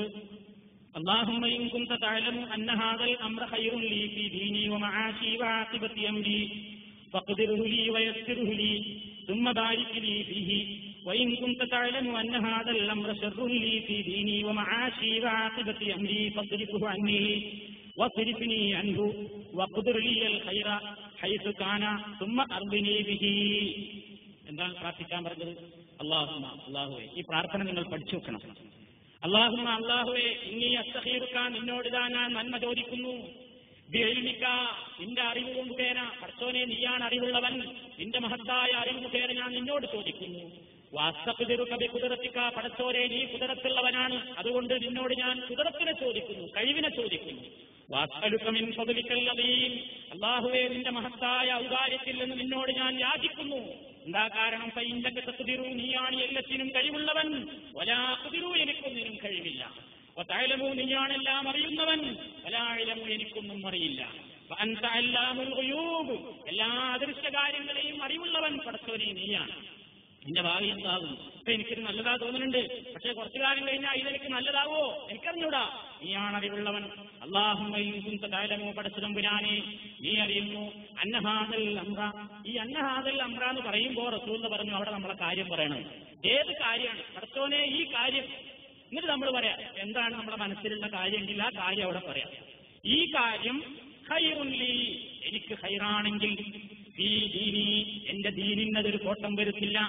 اللهم إن كنت تعلم أن هذا الأمر خير لي في ديني ومعاشي وعاقبة أمري فاقدره لي ويسره لي ثم بارك لي فيه وإن كنت تعلم أن هذا الأمر شر لي في ديني ومعاشي وعاقبة أمري فاصرفه عني واصرفني عنه واقدر لي الخير حيث كان ثم أرضني به എന്താണ് പ്രാർത്ഥിക്കാൻ പറഞ്ഞത് അള്ളാഹുമ അള്ളാഹുവെ ഈ പ്രാർത്ഥന നിങ്ങൾ പഠിച്ചു വെക്കണം അള്ളാഹുമ അള്ളാഹുവെ ഇനി അസ്തഹീർക്കാൻ നിന്നോടിതാ ഞാൻ നന്മ ചോദിക്കുന്നു ബിഇൽമിക, നിന്റെ അറിവ് മുഖേന പഠിച്ചോനെ നീയാണ് അറിവുള്ളവൻ നിന്റെ മഹത്തായ അറിവ് മുഖേന ഞാൻ നിന്നോട് ചോദിക്കുന്നു വാസ്തപിതിറുകബി കുതിരത്തിക്ക പടച്ചോരെ നീ കുതിരത്തുള്ളവനാണ് അതുകൊണ്ട് നിന്നോട് ഞാൻ കുതിരത്തിനെ ചോദിക്കുന്നു കഴിവിനെ ചോദിക്കുന്നു വാസ്തലുക്കമിൻ പതുലിക്കല്ലതീം അള്ളാഹുവെ നിന്റെ മഹത്തായ ഔദാര്യത്തിൽ നിന്ന് നിന്നോട് ഞാൻ യാചിക്കുന്നു എന്താ കാരണം പൈൻ്റെ തക്കുതിരു നീയാണ് എല്ലാത്തിനും കഴിവുള്ളവൻ ഒലാ കുതിരു എനിക്കൊന്നിനും കഴിവില്ല വതഅലമു നീയാണെല്ലാം അറിയുന്നവൻ വലാഇലമു എനിക്കൊന്നും അറിയില്ല വഅൻത അല്ലാമുൽ ഗുയൂബ് എല്ലാ അദൃശ്യ കാര്യങ്ങളെയും അറിവുള്ളവൻ പടച്ചവനെ നീയാണ് എന്റെ ഭാവി എന്താകും ഇപ്പൊ എനിക്കൊരു നല്ലതാ തോന്നുന്നുണ്ട് പക്ഷെ കുറച്ചു കാലം കഴിഞ്ഞാൽ ഇതെനിക്ക് നല്ലതാവോ എനിക്കറിഞ്ഞൂടാ നീയാണ് അറിവുള്ളവൻ അള്ളാഹുമോ പടച്ചതും പുരാനെ നീ അറിയുന്നു അന്നഹാദൽ അമ്ര ഈ അന്നഹാദൽ അമ്ര എന്ന് പറയുമ്പോൾ റസൂൽ പറഞ്ഞു അവിടെ നമ്മളെ കാര്യം പറയണം ഏത് കാര്യമാണ് പടച്ചോനെ ഈ കാര്യം എന്നിട്ട് നമ്മൾ പറയാം എന്താണ് നമ്മുടെ മനസ്സിലുള്ള കാര്യമെങ്കിൽ ആ കാര്യം അവിടെ പറയാം ഈ കാര്യം ഹൈറുല്ലി എനിക്ക് ഹൈറാണെങ്കിൽ ഈ ദീനി എന്റെ ദീനിന് അതൊരു കോട്ടം വരുത്തില്ല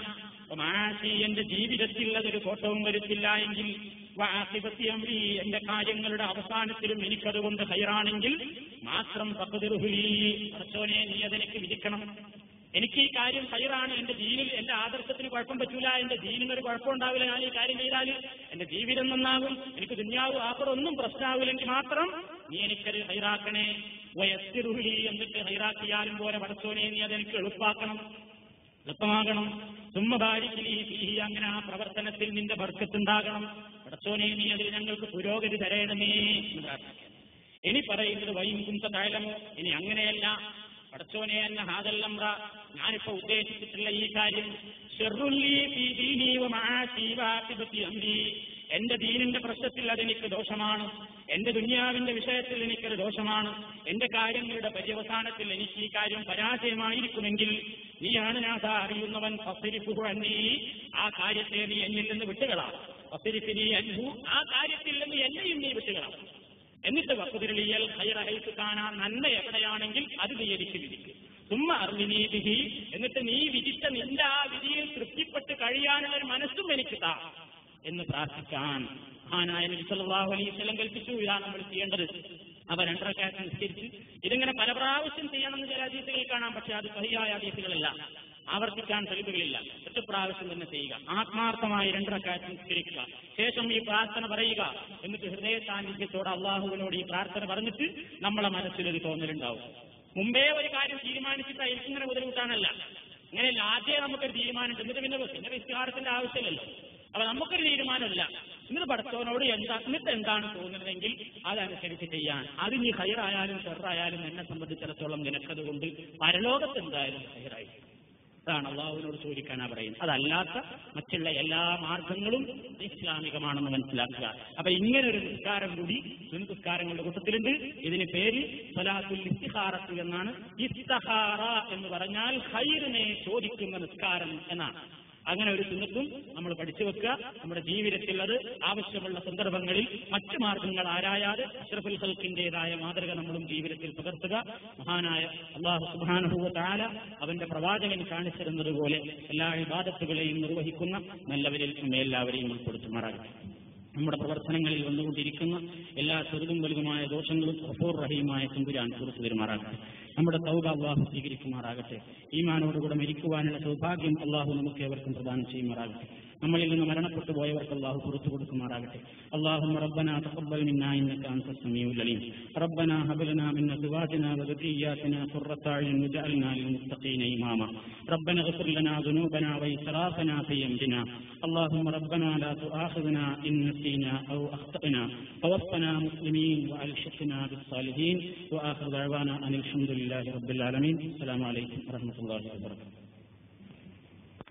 മാഷി എന്റെ ജീവിതത്തിൽ അതൊരു കോട്ടവും വരുത്തില്ല എങ്കിൽ വാസിപത്യമി എന്റെ കാര്യങ്ങളുടെ അവസാനത്തിലും എനിക്കതുകൊണ്ട് ഹൈറാണെങ്കിൽ മാത്രം പക്കുതിരുഹുലി അർച്ചോനെ നീ അതെനിക്ക് വിധിക്കണം എനിക്ക് ഈ കാര്യം ഹൈറാണ് എന്റെ ദീനിൽ എന്റെ ആദർശത്തിന് കുഴപ്പം പറ്റൂല എന്റെ ദീനിന് ഒരു കുഴപ്പം ഉണ്ടാവില്ല ഞാൻ ഈ കാര്യം ചെയ്താൽ എന്റെ ജീവിതം നന്നാകും എനിക്ക് ദുന്യാവ് ആപ്പർ ഒന്നും പ്രശ്നമാവില്ലെങ്കിൽ മാത്രം നീ എനിക്കത് ഹൈറാക്കണേ വയസ്സിറുഹി എന്നിട്ട് ഹൈറാക്കിയാലും പോലെ പടച്ചോനെ നീ അതെനിക്ക് എളുപ്പാക്കണം എളുപ്പമാകണം സുമ്മ ബാരിക്കലി ഫീഹി അങ്ങനെ ആ പ്രവർത്തനത്തിൽ നിന്റെ ബർക്കത്തുണ്ടാകണം പടച്ചോനെ നീ അതിൽ ഞങ്ങൾക്ക് പുരോഗതി തരയണമേ എന്ന് പ്രാർത്ഥിക്കാം ഇനി പറയുന്നത് വൈം കുന്ത താഴമോ ഇനി അങ്ങനെയല്ല പടച്ചോനെ എന്ന ഹാദല്ലംറ ഞാനിപ്പോ ഉദ്ദേശിച്ചിട്ടുള്ള ഈ കാര്യം ഷെറുല്ലി ഫീ ദീനി വ മആശി വ ആഖിബത്തി അംരി എന്റെ ദീനിന്റെ പ്രശ്നത്തിൽ അതെനിക്ക് ദോഷമാണ് എന്റെ ദുനിയാവിന്റെ വിഷയത്തിൽ എനിക്കൊരു ദോഷമാണ് എന്റെ കാര്യങ്ങളുടെ പര്യവസാനത്തിൽ എനിക്ക് ഈ കാര്യം പരാജയമായിരിക്കുമെങ്കിൽ നീയാണ് നാഥ അറിയുന്നവൻ ഫസിരിഫുഹു അന്നീ ആ കാര്യത്തെ നീ എന്നിൽ നിന്ന് വിട്ടുകളാം ഫസിരിഫിനി അൻഹു ആ കാര്യത്തിൽ നിന്ന് എന്നെയും നീ വിട്ടുകളാം എന്നിട്ട് വക്കുതിരളിയൽ ഹൈറഹൈത്ത് കാണാൻ നന്മ എവിടെയാണെങ്കിൽ അത് നീ എനിക്ക് വിധിക്കും സുമ്മ അറിവിനീതിഹി എന്നിട്ട് നീ വിധിച്ച നിന്റെ ആ വിധിയിൽ തൃപ്തിപ്പെട്ട് കഴിയാനുള്ള ഒരു മനസ്സും എനിക്ക് താ എന്ന് പ്രാർത്ഥിക്കാൻ മഹാനായ നബി സല്ലല്ലാഹു അലൈഹി വസല്ലം കൽപ്പിച്ചു ഇതാണ് നമ്മൾ ചെയ്യേണ്ടത് അവ രണ്ടരക്കാലത്ത് നിസ്കരിച്ച് ഇതിങ്ങനെ പല പ്രാവശ്യം ചെയ്യണമെന്ന് ചില അതീതികൾ കാണാം പക്ഷെ അത് സഹിയായ അതീതികളല്ല ആവർത്തിക്കാൻ തെളിവുകളില്ല ഒറ്റ പ്രാവശ്യം തന്നെ ചെയ്യുക ആത്മാർത്ഥമായി രണ്ടരക്കാലത്ത് നിസ്കരിക്കുക ശേഷം ഈ പ്രാർത്ഥന പറയുക എന്നിട്ട് ഹൃദയ സാന്നിധ്യത്തോടെ അള്ളാഹുവിനോട് ഈ പ്രാർത്ഥന പറഞ്ഞിട്ട് നമ്മളെ മനസ്സിലൊരു തോന്നലുണ്ടാവും മുമ്പേ ഒരു കാര്യം തീരുമാനിച്ചിട്ട് ഇങ്ങനെ ബുദ്ധിമുട്ടാണല്ല അങ്ങനെയല്ല ആദ്യം നമുക്കൊരു തീരുമാനം എന്നിട്ട് പിന്നെ പിന്നെ വിസ്താരത്തിന്റെ ആവശ്യമില്ലല്ലോ അപ്പൊ നമുക്കൊരു തീരുമാനമില്ല എന്നിട്ട് പഠിച്ചവനോട് എന്താ എന്നിട്ട് എന്താണ് തോന്നുന്നതെങ്കിൽ അതനുസരിച്ച് ചെയ്യാൻ അത് നീ ഹൈറായാലും ചെറുതായാലും എന്നെ സംബന്ധിച്ചിടത്തോളം നിനക്കതുകൊണ്ട് പരലോകത്ത് എന്തായാലും ഹൈറായി അതാണ് അള്ളാഹുവിനോട് ചോദിക്കാനാ പറയുന്നത് അതല്ലാത്ത മറ്റുള്ള എല്ലാ മാർഗങ്ങളും ഇസ്ലാമികമാണെന്ന് മനസ്സിലാക്കുക അപ്പൊ ഇങ്ങനെ ഒരു നിസ്കാരം കൂടി നിസ്കാരങ്ങളുടെ കൂട്ടത്തിലുണ്ട് ഇതിന് പേര് സലാത്തുൽ ഇസ്തിഹാറത്ത് എന്നാണ് ഇസ്തഹാറ എന്ന് പറഞ്ഞാൽ ഹൈറിനെ ചോദിക്കുന്ന നിസ്കാരം എന്നാണ് അങ്ങനെ ഒരു സുന്നത്തും നമ്മൾ പഠിച്ചു വെക്കുക നമ്മുടെ ജീവിതത്തിൽ അത് ആവശ്യമുള്ള സന്ദർഭങ്ങളിൽ മറ്റു മാർഗങ്ങൾ ആരായാതെ അഷ്റഫുൽ ഹൽക്കിന്റേതായ മാതൃക നമ്മളും ജീവിതത്തിൽ പകർത്തുക മഹാനായ അള്ളാഹു സുബാനുഭവ താല അവന്റെ പ്രവാചകൻ കാണിച്ചിരുന്നത് പോലെ എല്ലാ വിവാദത്തുകളെയും നിർവഹിക്കുന്ന നല്ലവരിൽ നമ്മെ എല്ലാവരെയും ഉൾപ്പെടുത്തുമാറാകട്ടെ നമ്മുടെ പ്രവർത്തനങ്ങളിൽ വന്നുകൊണ്ടിരിക്കുന്ന എല്ലാ ചെറുതും വലുതുമായ ദോഷങ്ങളും ഗഫൂർ റഹീമായ തമ്പുരാൻ കുറിച്ച് പെരുമാറാകട്ടെ നമ്മുടെ തൗബ അള്ളാഹു സ്വീകരിക്കുമാറാകട്ടെ ഈമാനോടുകൂടെ മരിക്കുവാനുള്ള സൗഭാഗ്യം അള്ളാഹു നമുക്ക് ഏവർക്കും പ്രദാനം ചെയ്യുമാറാകട്ടെ നമ്മളിൽ നിന്ന് മരണപ്പെട്ടു പോയവർക്ക് അള്ളാഹു പുറത്തു കൊടുക്കുമാറാകട്ടെ اللهم ربنا تقبل منا انك انت السميع العليم ربنا هب لنا من ازواجنا وذرياتنا قرة اعين واجعلنا للمتقين اماما ربنا اغفر لنا ذنوبنا واسرافنا في امرنا اللهم ربنا لا تؤاخذنا ان نسينا او اخطانا توفنا مسلمين والحقنا بالصالحين واخر دعوانا ان الحمد لله رب العالمين السلام عليكم ورحمه الله وبركاته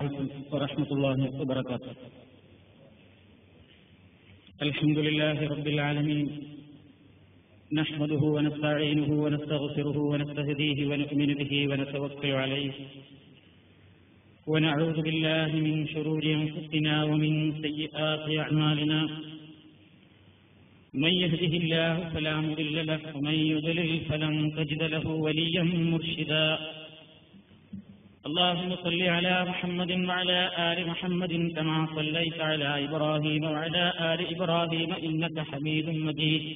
عليكم ورحمة الله وبركاته الحمد لله رب العالمين نحمده ونستعينه ونستغفره ونستهديه ونؤمن به ونتوكل عليه ونعوذ بالله من شرور أنفسنا ومن سيئات أعمالنا من يهده الله فلا مضل له ومن يضلل فلن تجد له وليا مرشدا اللهم صل على محمد وعلى آل محمد كما صليت على إبراهيم وعلى آل إبراهيم إنك حميد مجيد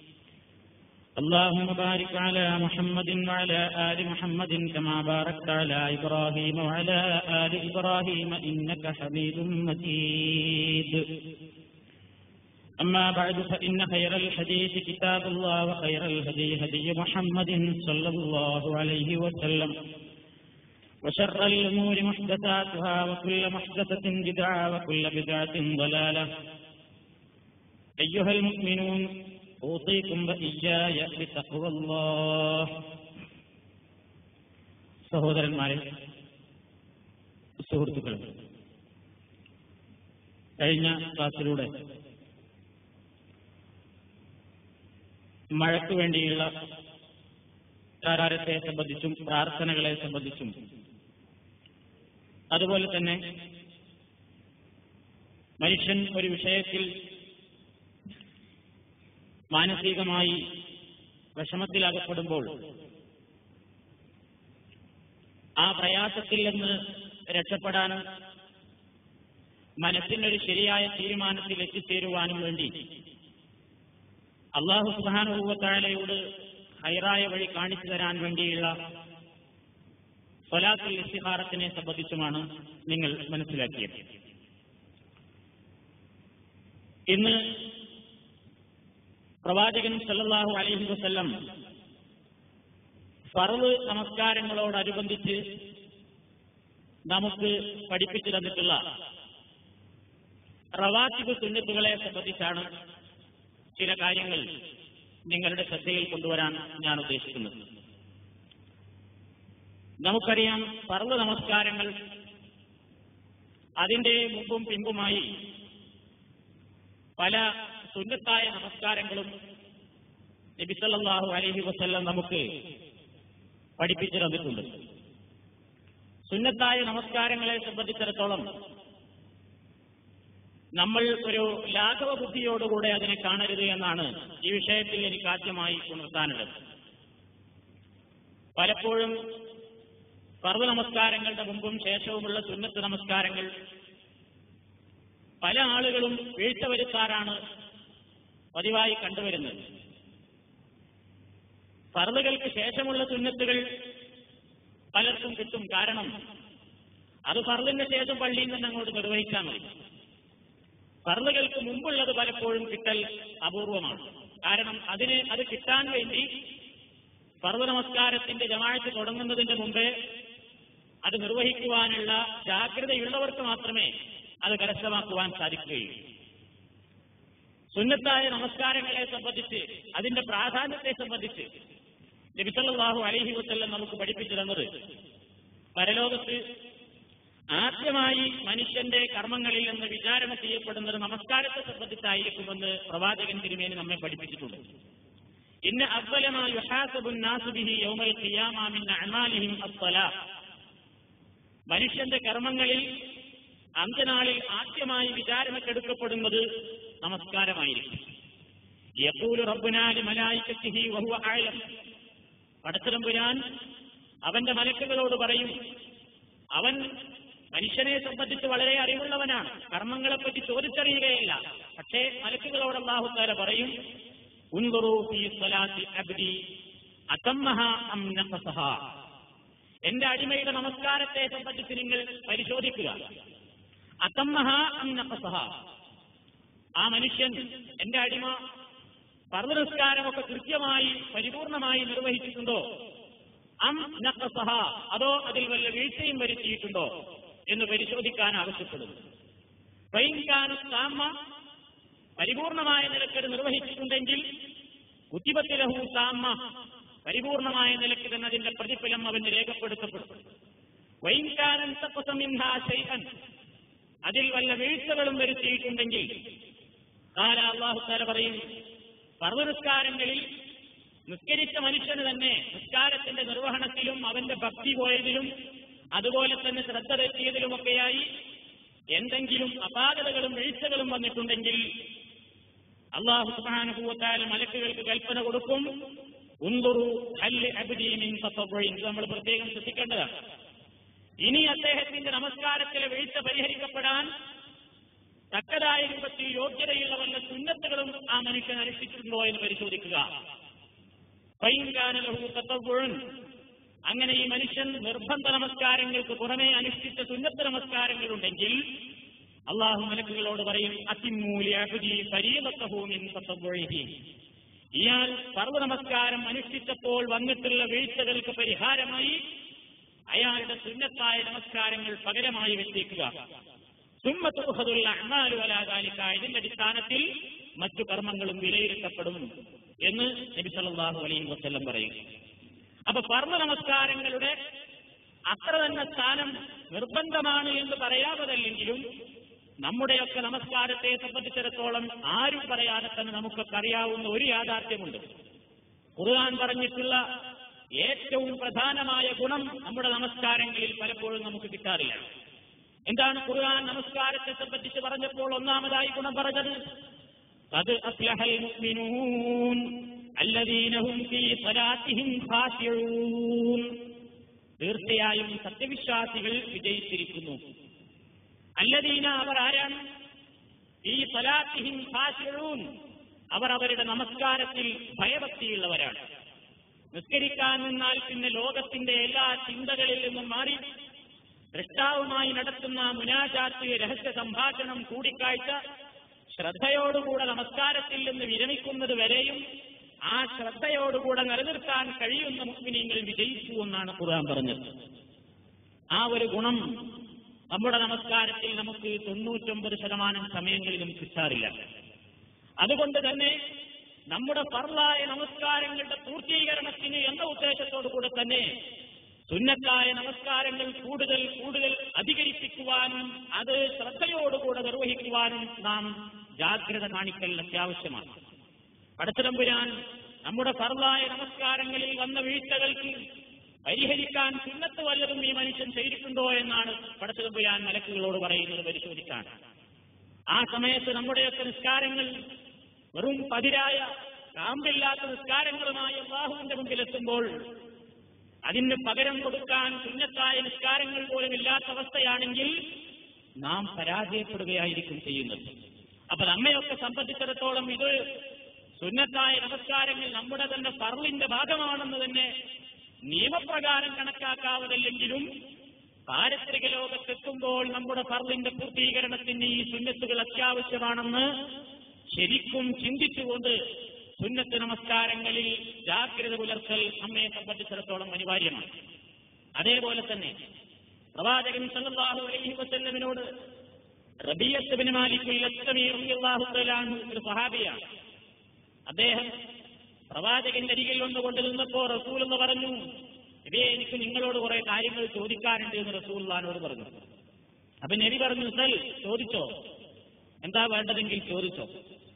اللهم بارك على محمد وعلى آل محمد كما باركت على إبراهيم وعلى آل إبراهيم إنك حميد مجيد أما بعد فإن خير الحديث كتاب الله وخير الهدي هدي محمد صلى الله عليه وسلم وشر الأمور محدثاتها وكل محدثة بدعة وكل بدعة ضلالة أيها المؤمنون أوصيكم وإياي بتقوى الله സഹോദരന്മാരെ സുഹൃത്തുക്കളെ കഴിഞ്ഞ ക്ലാസ്സിലൂടെ മഴയ്ക്ക് വേണ്ടിയുള്ള കാരാരത്തെ സംബന്ധിച്ചും പ്രാർത്ഥനകളെ സംബന്ധിച്ചും അതുപോലെ തന്നെ മനുഷ്യൻ ഒരു വിഷയത്തിൽ മാനസികമായി വിഷമത്തിലകപ്പെടുമ്പോൾ ആ പ്രയാസത്തിൽ നിന്ന് രക്ഷപ്പെടാനും മനസ്സിനൊരു ശരിയായ തീരുമാനത്തിൽ എത്തിച്ചേരുവാനും വേണ്ടി അള്ളാഹു സുഹാനുഭവത്താഴലയോട് ഹൈറായ വഴി കാണിച്ചു തരാൻ വേണ്ടിയുള്ള സ്വലാത്തുൽ ഇസ്തിഹാറത്തിനെ സംബന്ധിച്ചുമാണ് നിങ്ങൾ മനസ്സിലാക്കിയത് ഇന്ന് പ്രവാചകൻ സല്ലല്ലാഹു അലൈഹി വസല്ലം ഫറവ് നമസ്കാരങ്ങളോടനുബന്ധിച്ച് നമുക്ക് പഠിപ്പിച്ചു തന്നിട്ടുള്ള റവാത്തിബ് സുന്നത്തുകളെ സംബന്ധിച്ചാണ് ചില കാര്യങ്ങൾ നിങ്ങളുടെ ശ്രദ്ധയിൽ കൊണ്ടുവരാൻ ഞാൻ ഉദ്ദേശിക്കുന്നത് നമുക്കറിയാം സർവ്വ നമസ്കാരങ്ങൾ അതിന്റെ മുമ്പും പിമ്പുമായി പല സുന്നത്തായ നമസ്കാരങ്ങളും നബിസല്ലാഹു അലഹി വസ്ല്ലം നമുക്ക് പഠിപ്പിച്ചു തന്നിട്ടുണ്ട് സുന്നത്തായ നമസ്കാരങ്ങളെ സംബന്ധിച്ചിടത്തോളം നമ്മൾ ഒരു ലാഘവ ബുദ്ധിയോടുകൂടെ അതിനെ കാണരുത് എന്നാണ് ഈ വിഷയത്തിൽ എനിക്ക് ആദ്യമായി ഉണർത്താനുള്ളത് പലപ്പോഴും സർവ നമസ്കാരങ്ങളുടെ മുമ്പും ശേഷവുമുള്ള സുന്നത്ത് നമസ്കാരങ്ങൾ പല ആളുകളും വീഴ്ച വരുത്താറാണ് പതിവായി കണ്ടുവരുന്നത് ഫർദുകൾക്ക് ശേഷമുള്ള സുന്നത്തുകൾ പലർക്കും കിട്ടും കാരണം അത് ഫർദിന്റെ ശേഷം പള്ളിയിൽ നിന്ന് അങ്ങോട്ട് നിർവഹിച്ചാൽ മതി ഫർദുകൾക്ക് മുമ്പുള്ളത് പലപ്പോഴും കിട്ടൽ അപൂർവമാണ് കാരണം അതിന് അത് കിട്ടാൻ വേണ്ടി സർവ നമസ്കാരത്തിന്റെ ജമാഴത്ത് തുടങ്ങുന്നതിന്റെ മുമ്പേ അത് നിർവഹിക്കുവാനുള്ള ജാഗ്രതയുള്ളവർക്ക് മാത്രമേ അത് കരസ്ഥമാക്കുവാൻ സാധിക്കുകയുള്ളൂ സുന്നത്തായ നമസ്കാരങ്ങളെ സംബന്ധിച്ച് അതിന്റെ പ്രാധാന്യത്തെ സംബന്ധിച്ച് നബിസല്ലാഹു അലഹി വസ്ല്ലം നമുക്ക് പഠിപ്പിച്ചു തന്നത് പരലോകത്ത് ആദ്യമായി മനുഷ്യന്റെ കർമ്മങ്ങളിൽ നിന്ന് വിചാരണ ചെയ്യപ്പെടുന്നത് നമസ്കാരത്തെ സംബന്ധിച്ചായിരിക്കുമെന്ന് പ്രവാചകൻ തിരുമേനി നമ്മെ പഠിപ്പിച്ചിട്ടുണ്ട് ഇന്ന അവലമായി യൗമൽ ഖിയാമിൻ അമാലിഹിം അസ്സലാ മനുഷ്യന്റെ കർമ്മങ്ങളിൽ അന്ത്യനാളിൽ ആദ്യമായി വിചാരണക്കെടുക്കപ്പെടുന്നത് നമസ്കാരമായിരിക്കും യപ്പൂല് റബ്ബുനാലി മലായിക്കത്തിഹി വഹുവ ആഴം പടച്ചിടമ്പുരാൻ അവന്റെ മലക്കുകളോട് പറയും അവൻ മനുഷ്യനെ സംബന്ധിച്ച് വളരെ അറിവുള്ളവനാണ് കർമ്മങ്ങളെപ്പറ്റി ചോദിച്ചറിയുകയില്ല പക്ഷേ മലക്കുകളോട് അള്ളാഹുത്താല പറയും ഉൻദുറൂ ഫീ സ്വലാത്തി അബ്ദി അതമ്മഹ അം നഖസഹ എന്റെ അടിമയുടെ നമസ്കാരത്തെ സംബന്ധിച്ച് നിങ്ങൾ പരിശോധിക്കുക അതമ്മഹ അം നഖസഹ ആ മനുഷ്യൻ എന്റെ അടിമ പർവ്വനസ്കാരമൊക്കെ കൃത്യമായി പരിപൂർണമായി നിർവഹിച്ചിട്ടുണ്ടോ അം നഖസഹ അതോ അതിൽ വല്ല വീഴ്ചയും വരുത്തിയിട്ടുണ്ടോ എന്ന് പരിശോധിക്കാൻ ആവശ്യപ്പെടുന്നു പൈൻകാനു താമ പരിപൂർണമായ നിലക്കത് നിർവഹിച്ചിട്ടുണ്ടെങ്കിൽ കുത്തിപത്തിലഹു താമ പരിപൂർണമായ നിലയ്ക്ക് തന്നെ അതിന്റെ പ്രതിഫലം അവന് രേഖപ്പെടുത്തപ്പെടും വൈകാരൻ തപ്പസമിൻഹാശൈൻ അതിൽ വല്ല വീഴ്ചകളും വരുത്തിയിട്ടുണ്ടെങ്കിൽ കാല അള്ളാഹു താല പറയും പർവ്വനിസ്കാരങ്ങളിൽ നിസ്കരിച്ച മനുഷ്യന് തന്നെ നിസ്കാരത്തിന്റെ നിർവഹണത്തിലും അവന്റെ ഭക്തി പോയതിലും അതുപോലെ തന്നെ ശ്രദ്ധ തെറ്റിയതിലുമൊക്കെയായി എന്തെങ്കിലും അപാകതകളും വീഴ്ചകളും വന്നിട്ടുണ്ടെങ്കിൽ അള്ളാഹു സുബാനുഭൂത്തായ മലക്കുകൾക്ക് കൽപ്പന കൊടുക്കും ഉന്തുറു ഹല്ല് അബിദീമിൻ തത്വപ്പൊഴി ഇത് നമ്മൾ പ്രത്യേകം ശ്രദ്ധിക്കേണ്ടതാണ് ഇനി അദ്ദേഹത്തിന്റെ നമസ്കാരത്തിലെ വീഴ്ച പരിഹരിക്കപ്പെടാൻ തക്കതായ രൂപത്തിൽ യോഗ്യതയുള്ള വല്ല സുന്നത്തുകളും ആ മനുഷ്യൻ അനുഷ്ഠിച്ചിട്ടുണ്ടോ എന്ന് പരിശോധിക്കുക പൈങ്കാനലഹു തത്വപ്പൊഴുൻ അങ്ങനെ ഈ മനുഷ്യൻ നിർബന്ധ നമസ്കാരങ്ങൾക്ക് പുറമെ അനുഷ്ഠിച്ച സുന്നത്ത് നമസ്കാരങ്ങളുണ്ടെങ്കിൽ അള്ളാഹു മലക്കുകളോട് പറയും അതിമൂലി അഹുദി പരീവത്തഭൂമിൻ തത്വപ്പൊഴുകി ഇയാൾ സർവ്വ നമസ്കാരം അനുഷ്ഠിച്ചപ്പോൾ വന്നിട്ടുള്ള വീഴ്ചകൾക്ക് പരിഹാരമായി അയാളുടെ സുന്നത്തായ നമസ്കാരങ്ങൾ പകരമായി വെച്ചേക്കുക സുമ്മത്തുഹതുള്ള അണ്ണാലു അലാകാലിക്ക ഇതിന്റെ അടിസ്ഥാനത്തിൽ മറ്റു കർമ്മങ്ങളും വിലയിരുത്തപ്പെടും എന്ന് നബി സല്ലല്ലാഹു അലൈഹി വസല്ലം പറയും അപ്പൊ പർവ്വ നമസ്കാരങ്ങളുടെ അത്ര തന്നെ സ്ഥാനം നിർബന്ധമാണ് എന്ന് പറയാവതല്ലെങ്കിലും നമ്മുടെയൊക്കെ നമസ്കാരത്തെ സംബന്ധിച്ചിടത്തോളം ആരും പറയാതെ തന്നെ നമുക്കൊക്കെ അറിയാവുന്ന ഒരു യാഥാർത്ഥ്യമുണ്ട് ഖുർആൻ പറഞ്ഞിട്ടുള്ള ഏറ്റവും പ്രധാനമായ ഗുണം നമ്മുടെ നമസ്കാരങ്ങളിൽ പലപ്പോഴും നമുക്ക് കിട്ടാറില്ല എന്താണ് ഖുർആൻ നമസ്കാരത്തെ സംബന്ധിച്ച് പറഞ്ഞപ്പോൾ ഒന്നാമതായി ഗുണം പറഞ്ഞത് അത് അസ്ലഹൽ മുഅ്മിനൂൻ الذين هم في صلاتهم خاشعون തീർച്ചയായും സത്യവിശ്വാസികൾ വിജയിച്ചിരിക്കുന്നു അല്ലദീന അവർ ആരാണ് ഈ സലാത്തിഹിം ഖാശിഊൻ അവർ അവരുടെ നമസ്കാരത്തിൽ ഭയഭക്തിയുള്ളവരാണ് നിസ്കരിക്കാൻ നിന്നാൽ പിന്നെ ലോകത്തിന്റെ എല്ലാ ചിന്തകളിൽ നിന്നും മാറി ദൃഷ്ടാവുമായി നടത്തുന്ന മുനാജാത്ത് രഹസ്യ സംഭാഷണം കൂടിക്കാഴ്ച ശ്രദ്ധയോടുകൂടെ നമസ്കാരത്തിൽ നിന്ന് വിരമിക്കുന്നത് വരെയും ആ ശ്രദ്ധയോടുകൂടെ നിലനിർത്താൻ കഴിയുന്ന മുസ്ലിങ്ങൾ വിജയിച്ചു എന്നാണ് ഖുർആൻ പറഞ്ഞത് ആ ഒരു ഗുണം നമ്മുടെ നമസ്കാരത്തിൽ നമുക്ക് തൊണ്ണൂറ്റൊമ്പത് ശതമാനം സമയങ്ങളിലും കിട്ടാറില്ല അതുകൊണ്ട് തന്നെ നമ്മുടെ ഫർലായ നമസ്കാരങ്ങളുടെ പൂർത്തീകരണത്തിന് എന്ന ഉദ്ദേശത്തോടു കൂടെ തന്നെ സുന്നത്തായ നമസ്കാരങ്ങൾ കൂടുതൽ കൂടുതൽ അധികരിപ്പിക്കുവാനും അത് ശ്രദ്ധയോടുകൂടെ നിർവഹിക്കുവാനും നാം ജാഗ്രത കാണിക്കൽ അത്യാവശ്യമാണ് പടച്ചിടമ്പുരാൻ നമ്മുടെ ഫർലായ നമസ്കാരങ്ങളിൽ വന്ന വീഴ്ചകൾക്ക് പരിഹരിക്കാൻ സുന്നത്ത് വല്ലതും ഈ മനുഷ്യൻ ചെയ്തിട്ടുണ്ടോ എന്നാണ് പടച്ചിടമ്പുരാൻ മലക്കുകളോട് പറയുന്നത് പരിശോധിക്കാൻ ആ സമയത്ത് നമ്മുടെയൊക്കെ നിസ്കാരങ്ങൾ വെറും പതിരായ കാമ്പില്ലാത്ത നിസ്കാരങ്ങളുമായി അള്ളാഹുവിന്റെ മുമ്പിലെത്തുമ്പോൾ അതിന് പകരം കൊടുക്കാൻ സുന്നത്തായ നിസ്കാരങ്ങൾ പോലും ഇല്ലാത്ത അവസ്ഥയാണെങ്കിൽ നാം പരാജയപ്പെടുകയായിരിക്കും ചെയ്യുന്നത് അപ്പൊ നമ്മയൊക്കെ സംബന്ധിച്ചിടത്തോളം ഇത് സുന്നത്തായ നമസ്കാരങ്ങൾ നമ്മുടെ തന്നെ ഫർളിന്റെ ഭാഗമാണെന്ന് തന്നെ നിയമപ്രകാരം കണക്കാക്കാവതല്ലെങ്കിലും പാരത്രിക ലോകത്തെത്തുമ്പോൾ നമ്മുടെ ഫർളിന്റെ പൂർത്തീകരണത്തിന് ഈ സുന്നത്തുകൾ അത്യാവശ്യമാണെന്ന് ശരിക്കും ചിന്തിച്ചുകൊണ്ട് സുന്നത്ത് നമസ്കാരങ്ങളിൽ ജാഗ്രത പുലർത്തൽ നമ്മെ സംബന്ധിച്ചിടത്തോളം അനിവാര്യമാണ് അതേപോലെ തന്നെ പ്രവാചകൻ സല്ലല്ലാഹു അലൈഹി വസല്ലമിനോട് റബിയത്ത് ബിൻ മാലിക്കുൽ അസ്ലമി റളിയല്ലാഹു തആല അൻഹു ഒരു സഹാബിയാണ് അദ്ദേഹം പ്രവാചകന്റെ അരികിൽ വന്നുകൊണ്ട് നിന്നപ്പോ റസൂൽ എന്ന് പറഞ്ഞു നബിയെ എനിക്ക് നിങ്ങളോട് കുറെ കാര്യങ്ങൾ ചോദിക്കാനുണ്ട് എന്ന് റസൂൽനോട് പറഞ്ഞു അപ്പൊ നബി പറഞ്ഞു സൽ ചോദിച്ചോ എന്താ വേണ്ടതെങ്കിൽ ചോദിച്ചോ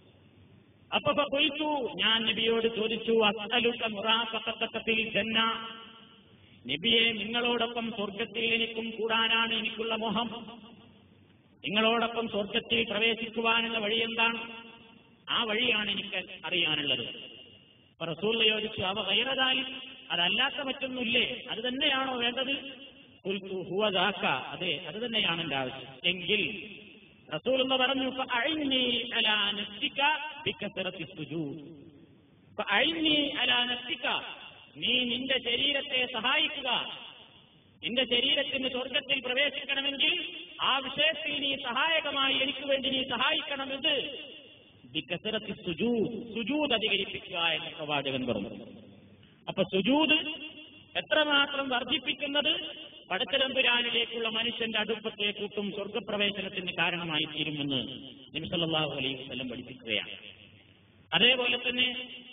അപ്പൊ കൊയ്ച്ചു ഞാൻ നബിയോട് ചോദിച്ചു അസ്അലുക മുറാഫഖത്തക ജന്ന നബിയെ നിങ്ങളോടൊപ്പം സ്വർഗത്തിൽ എനിക്കും കൂടാനാണ് എനിക്കുള്ള മോഹം നിങ്ങളോടൊപ്പം സ്വർഗത്തിൽ പ്രവേശിക്കുവാനുള്ള വഴി എന്താണ് ആ വഴിയാണ് എനിക്ക് അറിയാനുള്ളത് അപ്പൊ റസൂൽ ചോദിച്ചു അവ കയറതായി അതല്ലാത്ത മറ്റൊന്നുമില്ലേ അത് തന്നെയാണോ വേണ്ടത് കുൽത്തു ഹുവ ദാക്ക. അതെ അത് തന്നെയാണ് എന്റെ ആവശ്യം എങ്കിൽ റസൂൽ എന്ന് പറഞ്ഞു ഫഅഇന്നി അലാ നഫ്സിക ബികസറത്തി സുജൂദ് ഫഅഇന്നി അലാ നഫ്സിക നീ നിന്റെ ശരീരത്തെ സഹായിക്കുക നിന്റെ ശരീരത്തിന് സ്വർഗത്തിൽ പ്രവേശിക്കണമെങ്കിൽ ആ വിഷയത്തിൽ നീ സഹായകമായി എനിക്ക് വേണ്ടി നീ സഹായിക്കണമെന്ന് ബികസറത്തി സുജൂദ് സുജൂദ് അധികരിപ്പിക്കുക എന്ന് പ്രവാചകൻ പറഞ്ഞു അപ്പൊ സുജൂദ് എത്രമാത്രം വർദ്ധിപ്പിക്കുന്നത് പടത്തരമ്പുരാനിലേക്കുള്ള മനുഷ്യന്റെ അടുപ്പത്തെ കൂട്ടും സ്വർഗപ്രവേശനത്തിന് കാരണമായി തീരുമെന്ന് നബിസല്ലാഹു അലൈഹി വസല്ലം പഠിപ്പിക്കുകയാണ് അതേപോലെ തന്നെ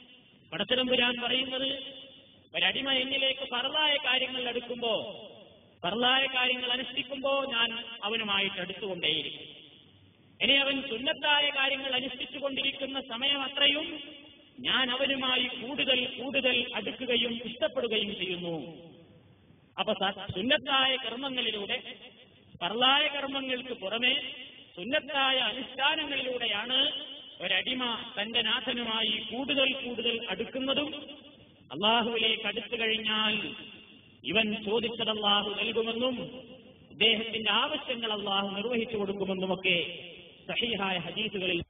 പടത്തരമ്പുരാൻ പറയുന്നത് ഒരടിമ എന്നിലേക്ക് പറവായ കാര്യങ്ങൾ അടുക്കുമ്പോ ഫർലായ കാര്യങ്ങൾ അനുഷ്ഠിക്കുമ്പോൾ ഞാൻ അവനുമായിട്ട് അടുത്തുകൊണ്ടേയിരിക്കും ഇനി അവൻ സുന്നത്തായ കാര്യങ്ങൾ അനുഷ്ഠിച്ചുകൊണ്ടിരിക്കുന്ന സമയം അത്രയും ഞാൻ അവനുമായി കൂടുതൽ കൂടുതൽ അടുക്കുകയും ഇഷ്ടപ്പെടുകയും ചെയ്യുന്നു അപ്പൊ സ- സുന്നത്തായ കർമ്മങ്ങളിലൂടെ ഫർലായ കർമ്മങ്ങൾക്ക് പുറമെ സുന്നത്തായ അനുഷ്ഠാനങ്ങളിലൂടെയാണ് ഒരടിമ തന്റെ നാഥനുമായി കൂടുതൽ കൂടുതൽ അടുക്കുന്നതും അള്ളാഹുവിലേക്ക് അടുത്തു കഴിഞ്ഞാൽ ഇവൻ ചോദിച്ചത് അള്ളാഹു നൽകുമെന്നും ഇദ്ദേഹത്തിന്റെ ആവശ്യങ്ങൾ അള്ളാഹു നിർവഹിച്ചു കൊടുക്കുമെന്നുമൊക്കെ സഹിഹായ ഹദീസുകളിൽ